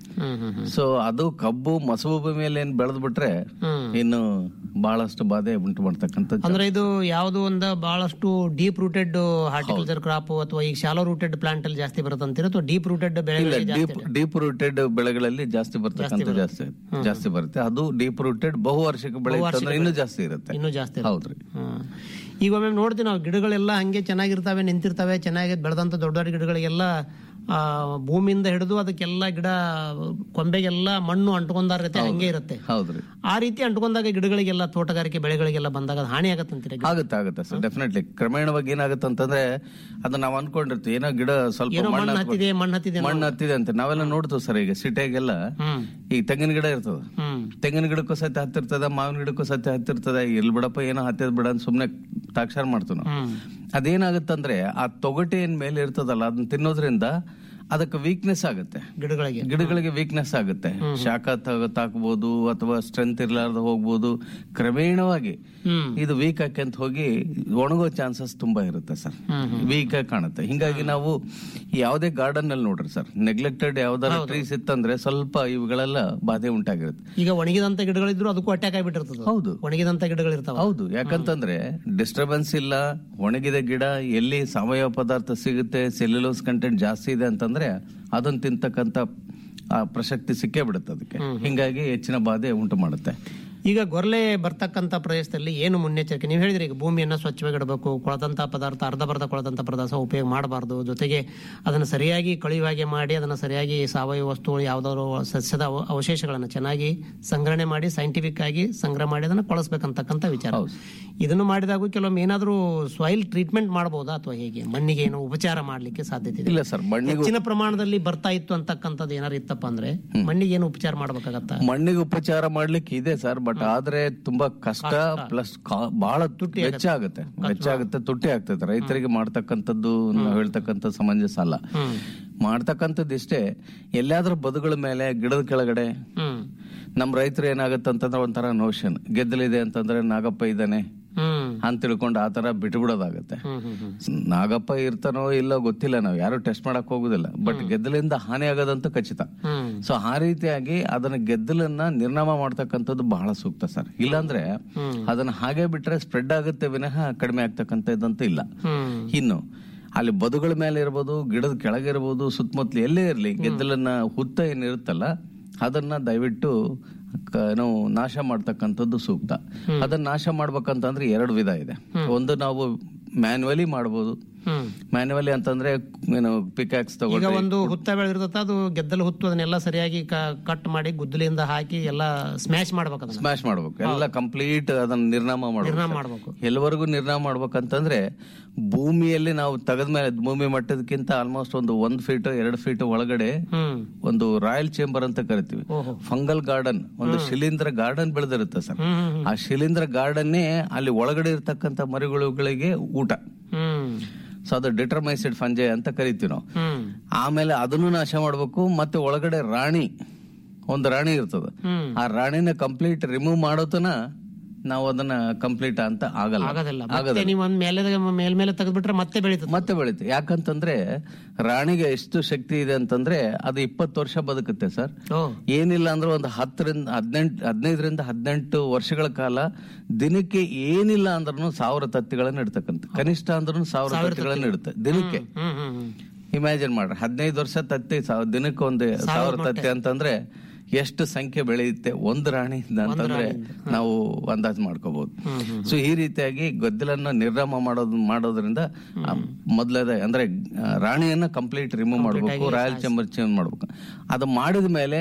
ಸೊ ಅದು ಕಬ್ಬು ಮಸಬು ಭೂಮಿಯಲ್ಲಿ ಏನ್ ಬೆಳೆದ್ ಬಿಟ್ರೆ ಇನ್ನು ಬಹಳಷ್ಟು ಬಾಧೆ ಉಂಟು ಮಾಡ್ತಕ್ಕಂಥ ಅಂದ್ರೆ ಇದು ಯಾವ್ದು ಒಂದ ಬಹಳಷ್ಟು ಡೀಪ್ ರೂಟೆಡ್ ಹಾರ್ಟಿಕಲ್ಚರ್ ಕ್ರಾಪ್ ಅಥವಾ ಈಗ ಶಾಲೋ ರೂಟೆಡ್ ಪ್ಲಾಂಟ್ ಅಲ್ಲಿ ಜಾಸ್ತಿ ಬರುತ್ತೆ ಅಂತೀರ ಅಥವಾ ಡೀಪ್ ರೂಟೆಡ್ ಇಲ್ಲ ಬೆಳೆಗಳಿಗೆ ಜಾಸ್ತಿ ಡೀಪ್ ಡೀಪ್ ರೂಟೆಡ್ ಬೆಳೆಗಳಲ್ಲಿ ಜಾಸ್ತಿ ಬರ್ತಕ್ಕಂಥ ಜಾಸ್ತಿ ಜಾಸ್ತಿ ಬರುತ್ತೆ ಅದು ಡೀಪ್ ರೂಟೆಡ್ ಬಹುವಾರ್ಷಿಕ ಬೆಳೆ ಇತ್ತಂದ್ರೆ ಇನ್ನೂ ಜಾಸ್ತಿ ಇರುತ್ತೆ ಇನ್ನೂ ಜಾಸ್ತಿ ಇರುತ್ತೆ. ಹೌದ್ರಿ ಹ್ಮ್. ಈಗ ಒಮ್ಮೆ ನೋಡ್ತೀವಿ ನಾವು ಗಿಡಗಳೆಲ್ಲ ಹಂಗೆ ಚೆನ್ನಾಗಿರ್ತಾವೆ ನಿಂತಿರ್ತವೆ ಚೆನ್ನಾಗಿ ಬೆಳೆದಂತ ದೊಡ್ಡ ದೊಡ್ಡ ಗಿಡಗಳಿಗೆಲ್ಲ ಆ, ಭೂಮಿಯಿಂದ ಹಿಡಿದು ಅದಕ್ಕೆಲ್ಲ ಗಿಡ ಕೊಂಬೆಗೆಲ್ಲ ಮಣ್ಣು ಅಂಟ್ಕೊಂಡಾರತ್ತೆ ಹಂಗೆ ಇರುತ್ತೆ ಹೌದ್ರಿ ಆ ರೀತಿ ಅಂಟ್ಕೊಂಡಾಗ ಗಿಡಗಳಿಗೆಲ್ಲ ತೋಟಗಾರಿಕೆ ಬೆಳೆಗಳಿಗೆಲ್ಲ ಬಂದಾಗ ಅದು ಹಾನಿ ಆಗತ್ತಂತೀರ ಆಗುತ್ತೆ ಆಗುತ್ತೆ ಸರ್ ಡೆಫಿನೆಟ್ಲಿ ಕ್ರಮೇಣವಾಗಿ ಏನಾಗುತ್ತೆ ಅಂತಂದ್ರೆ ಅದು ನಾವು ಅನ್ಕೊಂಡಿರ್ತೀವಿ ಏನೋ ಗಿಡ ಸ್ವಲ್ಪ ಏನೋ ಮಣ್ಣು ಮಣ್ಣು ಹತ್ಬಿಟ್ಟು- ಹತ್ತಿದೆ ಮಣ್ಣು ಹತ್ತಿದೆ ಅನ್ನೋ- ಮಣ್ಣು ಹತ್ತಿದೆ ಅಂತ ನಾವೆಲ್ಲ ನೋಡ್ತೀವಿ ಸರ್ ಈಗ ಸಿಟಿಯಾಗೆಲ್ಲ ಈಗ ತೆಂಗಿನ ಗಿಡ ಇರ್ತದ ಹ್ಮ್ ತೆಂಗಿನ ಗಿಡಕ್ಕೂ ಸತ್ಯ ಹತ್ತಿರ್ತದ ಮಾವಿನ ಗಿಡಕ್ಕೂ ಸತ್ಯ ಹತ್ತಿರ್ತದ ಇಲ್ ಬಿಡಪ್ಪ ಏನೋ ಹತ್ತಿದ್ ಬಿಡ ಅಂತ ಸುಮ್ನೆ ತಾಕ್ಷಾರ ಮಾಡ್ತೀವಿ ನಾವು ಹ್ಮ್ ಅದೇನಾಗುತ್ತಂದ್ರೆ ಆ ತೊಗಟೆ ಏನ್ ಮೇಲೆ ಇರ್ತದಲ್ಲ ಅದನ್ನ ತಿನ್ನೋದ್ರಿಂದ ಅದಕ್ಕೆ ವೀಕ್ನೆಸ್ ಆಗುತ್ತೆ ಗಿಡಗಳಿಗೆ ಗಿಡಗಳಿಗೆ ವೀಕ್ನೆಸ್ ಆಗುತ್ತೆ ಶಾಖ ತ- ತಾಕ್ಬೋದು ಅಥವಾ ಸ್ಟ್ರೆಂತ್ ಇರ್ಲಾರ್ದ ಹೋಗ್ಬೋದು ಕ್ರಮೇಣವಾಗಿ ಹ್ಮ್ ಇದು ವೀಕ್ ಆಕ್ಯಂತ ಹೋಗಿ ಒಣಗೋ ಚಾನ್ಸಸ್ ತುಂಬಾ ಇರುತ್ತೆ ಸರ್ ವೀಕ್ ಆಗಿ ಕಾಣುತ್ತೆ ಹಿಂಗಾಗಿ ನಾವು ಯಾವುದೇ ಗಾರ್ಡನ್ ಅಲ್ಲಿ ನೋಡ್ರಿ ಸರ್ ನೆಗ್ಲೆಕ್ಟೆಡ್ ಯಾವ್ದಾರ ಟ್ರೀಸ್ ಇತ್ತಂದ್ರೆ ಸ್ವಲ್ಪ ಇವುಗಳೆಲ್ಲ ಬಾಧೆ ಉಂಟಾಗಿರುತ್ತೆ ಈಗ ಒಣಗಿದಂತ ಗಿಡಗಳಿದ್ರು ಅದಕ್ಕೂ ಅಟ್ಯಾಕ್ ಆಗಿಬಿಟ್ಟಿರ್ತದೆ ಹೌದು ಒಣಗಿದಂತ ಗಿಡಗಳಿರ್ತಾವ ಹೌದು ಯಾಕಂತಂದ್ರೆ ಡಿಸ್ಟರ್ಬೆನ್ಸ್ ಇಲ್ಲ ಒಣಗಿದ ಗಿಡ ಎಲ್ಲಿ ಸಾವಯವ ಪದಾರ್ಥ ಸಿಗುತ್ತೆ ಸೆಲ್ಯುಲೋಸ್ ಕಂಟೆಂಟ್ ಜಾಸ್ತಿ ಇದೆ ಅಂತಂದ್ರೆ ಅದನ್ನ ತಿಂತಕ್ಕಂತ ಆ ಪ್ರಸಕ್ತಿ ಸಿಕ್ಕೇ ಬಿಡುತ್ತೆ ಅದಕ್ಕೆ ಹಿಂಗಾಗಿ ಹೆಚ್ಚಿನ ಬಾಧೆ ಉಂಟು ಮಾಡುತ್ತೆ ಈಗ ಗೊರ್ಲೆ ಬರ್ತಕ್ಕಂತ ಪ್ರದೇಶದಲ್ಲಿ ಏನು ಮುನ್ನೆಚ್ಚರಿಕೆ ನೀವು ಹೇಳಿದ್ರಿ ಈಗ ಭೂಮಿಯನ್ನ ಸ್ವಚ್ಛವಾಗಿ ಇಡಬೇಕು ಕೊಳದಂತ ಪದಾರ್ಥ ಅರ್ಧ ಬರ್ಧ ಕೊಳದಂತ ಪದಾರ್ಥ ಉಪಯೋಗ ಮಾಡಬಾರ್ದು ಜೊತೆಗೆ ಅದನ್ನು ಸರಿಯಾಗಿ ಕಳಿವಾಗೆ ಮಾಡಿ ಅದನ್ನು ಸರಿಯಾಗಿ ಸಾವಯವ ವಸ್ತುಗಳು ಯಾವ್ದಾದ್ರು ಸಸ್ಯದ ಅವ- ಅವಶೇಷಗಳನ್ನು ಚೆನ್ನಾಗಿ ಸಂಗ್ರಹಣೆ ಮಾಡಿ ಸೈಂಟಿಫಿಕ್ ಆಗಿ ಸಂಗ್ರಹ ಮಾಡಿ ಅದನ್ನು ಕೊಳಿಸ್ಬೇಕಂತಕ್ಕಂಥ ವಿಚಾರ ಇದನ್ನು ಮಾಡಿದಾಗ ಕೆಲವೊಮ್ಮೆ ಏನಾದರೂ ಸಾಯಿಲ್ ಟ್ರೀಟ್ಮೆಂಟ್ ಮಾಡಬಹುದಾ ಅಥವಾ ಹೇಗೆ ಮಣ್ಣಿಗೆ ಏನು ಉಪಚಾರ ಮಾಡ್ಲಿಕ್ಕೆ ಸಾಧ್ಯತೆ ಇದೆ ಇಲ್ಲ ಸರ್ ಮಣ್ಣಿಗೆ ಹೆಚ್ಚಿನ ಪ್ರಮಾಣದಲ್ಲಿ ಬರ್ತಾ ಇತ್ತು ಅಂತಕ್ಕಂಥದ್ದು ಏನಾರು ಇತ್ತಪ್ಪ ಅಂದ್ರೆ ಮಣ್ಣಿಗೆ ಏನು ಉಪಚಾರ ಮಾಡ್ಬೇಕಾಗತ್ತಾ ಮಣ್ಣಿಗೆ ಉಪಚಾರ ಮಾಡ್ಲಿಕ್ಕೆ ಇದೆ ಸರ್ ಬಟ್ ಆದ್ರೆ ತುಂಬಾ ಕಷ್ಟ ಪ್ಲಸ್ ಬಹಳ ತುಟ್ಟಿ ವೆಚ್ಚ ಆಗುತ್ತೆ ವೆಚ್ಚ ಆಗುತ್ತೆ ತುಟ್ಟಿ ಆಗ್ತದೆ ರೈತರಿಗೆ ಮಾಡ್ತಕ್ಕಂಥದ್ದು ನಾವು ಹೇಳ್ತಕ್ಕಂಥ ಸಮಂಜಸ ಅಲ್ಲ ಮಾಡ್ತಕ್ಕಂಥದ್ದು ಇಷ್ಟೇ ಎಲ್ಲಾದ್ರೂ ಬದುಗಳ ಮೇಲೆ ಗಿಡದ ಕೆಳಗಡೆ ಹ್ಮ್ ನಮ್ ರೈತರು ಏನಾಗುತ್ತೆ ಅಂತಂದ್ರೆ ಒಂಥರ ನೋಷನ್ ಗೆದ್ದಲಿದೆ ಅಂತಂದ್ರೆ ನಾಗಪ್ಪ ಇದ್ದಾನೆ ಹ್ಮ್ ಅಂತ ತಿಳ್ಕೊಂಡು ಆ ತರ ಬಿಟ್ಟು ಬಿಡೋದಾಗತ್ತೆ ಹ್ಮ್ ಹ್ಮ್ ಹ್ಮ್ ನಾಗಪ್ಪ ಇರ್ತಾನೋ ಇಲ್ಲೋ ಗೊತ್ತಿಲ್ಲ ನಾವು ಯಾರು ಟೆಸ್ಟ್ ಮಾಡಕ್ ಹೋಗುದಿಲ್ಲ ಬಟ್ ಗೆದ್ದಲಿಂದ ಹಾನಿ ಆಗೋದಂತೂ ಖಚಿತ ಹ್ಮ್ ಸೊ ಆ ರೀತಿಯಾಗಿ ಅದನ್ನ ಗೆದ್ದಲನ್ನ ನಿರ್ನಾಮ ಮಾಡ್ತಕ್ಕಂಥದ್ದು ಬಹಳ ಸೂಕ್ತ ಸರ್ ಇಲ್ಲಾಂದ್ರೆ ಅದನ್ನ ಹಾಗೆ ಬಿಟ್ರೆ ಸ್ಪ್ರೆಡ್ ಆಗುತ್ತೆ ವಿನಃ ಕಡಿಮೆ ಆಗ್ತಕ್ಕಂಥದ್ದಂತೂ ಇಲ್ಲ ಹ್ಮ್ ಇನ್ನು ಅಲ್ಲಿ ಬದುಗಳ ಮೇಲೆ ಇರ್ಬೋದು ಗಿಡದ ಕೆಳಗೆ ಇರ್ಬೋದು ಸುತ್ತಮುತ್ತಲು ಎಲ್ಲೇ ಇರಲಿ ಗೆದ್ದಲನ್ನ ಹುತ್ತ ಏನಿರುತ್ತಲ್ಲ ಅದನ್ನ ದಯವಿಟ್ಟು ಕ- ನಾವು ನಾಶ ಮಾಡ್ತಕ್ಕಂಥದ್ದು ಸೂಕ್ತ ಅದನ್ನ ನಾಶ ಮಾಡ್ಬೇಕಂತಂದ್ರೆ ಎರಡು ವಿಧ ಇದೆ ಒಂದು ನಾವು ಮ್ಯಾನ್ಯುವಲಿ ಮಾಡ್ಬೋದು ಹ್ಮ್ ಮ್ಯಾನ್ಯುವಲಿ ಅಂತಂದ್ರೆ ಏನು ಪಿಕ್ಯಾಕ್ಸ್ ಈಗ ತಗೊಳ್ಳಿ ಒಂದು ಹುತ್ತ ಬೆಳೆದಿರ್ತದ ಅದು ಗೆದ್ದಲು ಹುತ್ತು ಅದನ್ನೆಲ್ಲ ಸರಿಯಾಗಿ ಕಟ್ ಮಾಡಿ ಗುದ್ದಲಿಯಿಂದ ಹಾಕಿ ಎಲ್ಲ ಸ್ಮ್ಯಾಶ್ ಮಾಡ್ಬೇಕು ಅದನ್ನ ಸ್ಮ್ಯಾಶ್ ಮಾಡ್ಬೇಕು ಎಲ್ಲ ಕಂಪ್ಲೀಟ್ ಅದನ್ನ ನಿರ್ನಾಮ ನಿರ್ನಾಮ ಮಾಡ್ಬೇಕು ಮಾಡ್ಬೇಕು ಎಲ್ಲವರೆಗೂ ನಿರ್ನಾಮ ಮಾಡ್ಬೇಕಂತಂದ್ರೆ ಭೂಮಿಯಲ್ಲಿ ನಾವು ತೆಗೆದ ಮೇಲೆ ಭೂಮಿ ಮಟ್ಟದಕ್ಕಿಂತ ಆಲ್ಮೋಸ್ಟ್ ಒಂದು ಒಂದ್ ಫೀಟ್ ಎರಡು ಫೀಟ್ ಒಳಗಡೆ ಹ್ಮ್ ಒಂದು ರಾಯಲ್ ಚೇಂಬರ್ ಅಂತ ಕರಿತೀವಿ ಓಹೋ. ಫಂಗಲ್ ಗಾರ್ಡನ್ ಒಂದು ಶಿಲೀಂಧ್ರ ಗಾರ್ಡನ್ ಬೆಳೆದಿರುತ್ತೆ ಸರ್ ಹ್ಮ್ ಹ್ಮ್ ಆ ಶಿಲೀಂಧ್ರ ಗಾರ್ಡನ್ನೇ ಅಲ್ಲಿ ಒಳಗಡೆ ಇರ್ತಕ್ಕಂಥ ಮರಿಗಳಿಗೆ ಊಟ ಹ್ಮ್ ಸೊ ಅದು ಡಿಟರ್ಮೈಸಿಡ್ ಫಂಜೆ ಅಂತ ಕರಿತೀವಿ ನಾವು ಹ್ಮ್ ಆಮೇಲೆ ಅದನ್ನು ನಾಶ ಮಾಡ್ಬೇಕು ಮತ್ತೆ ಒಳಗಡೆ ರಾಣಿ ಒಂದು ರಾಣಿ ಇರ್ತದ ಹ್ಮ್ ಆ ರಾಣಿನ ಕಂಪ್ಲೀಟ್ ರಿಮೂವ್ ಮಾಡೋತನ ನಾವು ಅದನ್ನ ಕಂಪ್ಲೀಟ್ ಅಂತ ಆಗಲ್ಲ ಆಗೋದಿಲ್ಲ ಮತ್ತೆ ನೀವು ಒಂದ್ ಮೇಲೆ ಮೇಲ್ಮೇಲೆ ತೆಗೆದ್ಬಿಟ್ರೆ ಮತ್ತೆ ಬೆಳೀತದೆ ಮತ್ತೆ ಬೆಳೀತೆ ಯಾಕಂತಂದ್ರೆ ರಾಣಿಗೆ ಎಷ್ಟು ಶಕ್ತಿ ಇದೆ ಅಂತಂದ್ರೆ ಅದು ಇಪ್ಪತ್ತು ವರ್ಷ ಬದುಕುತ್ತೆ ಸರ್ ಓ ಏನಿಲ್ಲ ಅಂದ್ರೆ ಒಂದು ಹತ್ತರಿಂದ ಹದಿನೆಂಟು ಹದಿನೈದರಿಂದ ಹದಿನೆಂಟು ವರ್ಷಗಳ ಕಾಲ ದಿನಕ್ಕೆ ಏನಿಲ್ಲ ಅಂದ್ರೂ ಸಾವಿರ ತತ್ತಿಗಳನ್ನ ಇಡ್ತಕ್ಕಂಥ ಕನಿಷ್ಠ ಅಂದ್ರೂ ಸಾವಿರ ತತ್ತಿಗಳನ್ನ ಇಡುತ್ತೆ ದಿನಕ್ಕೆ ಹ್ಮ್ ಹ್ಮ್ ಹ್ಮ್ ಇಮ್ಯಾಜಿನ್ ಮಾಡ್ರಿ ಹದಿನೈದು ವರ್ಷ ತತ್ತಿ ಸಾವ್- ದಿನಕ್ಕೆ ಒಂದು ಸಾವಿರ ತತ್ತಿ ಅಂತಂದ್ರೆ ಎಷ್ಟು ಸಂಖ್ಯೆ ಬೆಳೆಯುತ್ತೆ ಒಂದು ರಾಣಿಯಿಂದ ಅಂತಂದ್ರೆ ನಾವು ಅಂದಾಜು ಮಾಡ್ಕೋಬಹುದು ಸೊ ಈ ರೀತಿಯಾಗಿ ಗದ್ದಲನ್ನ ನಿರ್ನಾಮ ಮಾಡೋದ್ ಮಾಡೋದ್ರಿಂದ ಆ, ಮೊದ್ಲದ ಅಂದ್ರೆ ಆ, ರಾಣಿಯನ್ನ ಕಂಪ್ಲೀಟ್ ರಿಮೂವ್ ಮಾಡ್ಬೇಕು ರಾಯಲ್ ಚೇಂಬರ್ ಚೇಂಜ್ ಮಾಡ್ಬೇಕು ಅದು ಮಾಡಿದ ಮೇಲೆ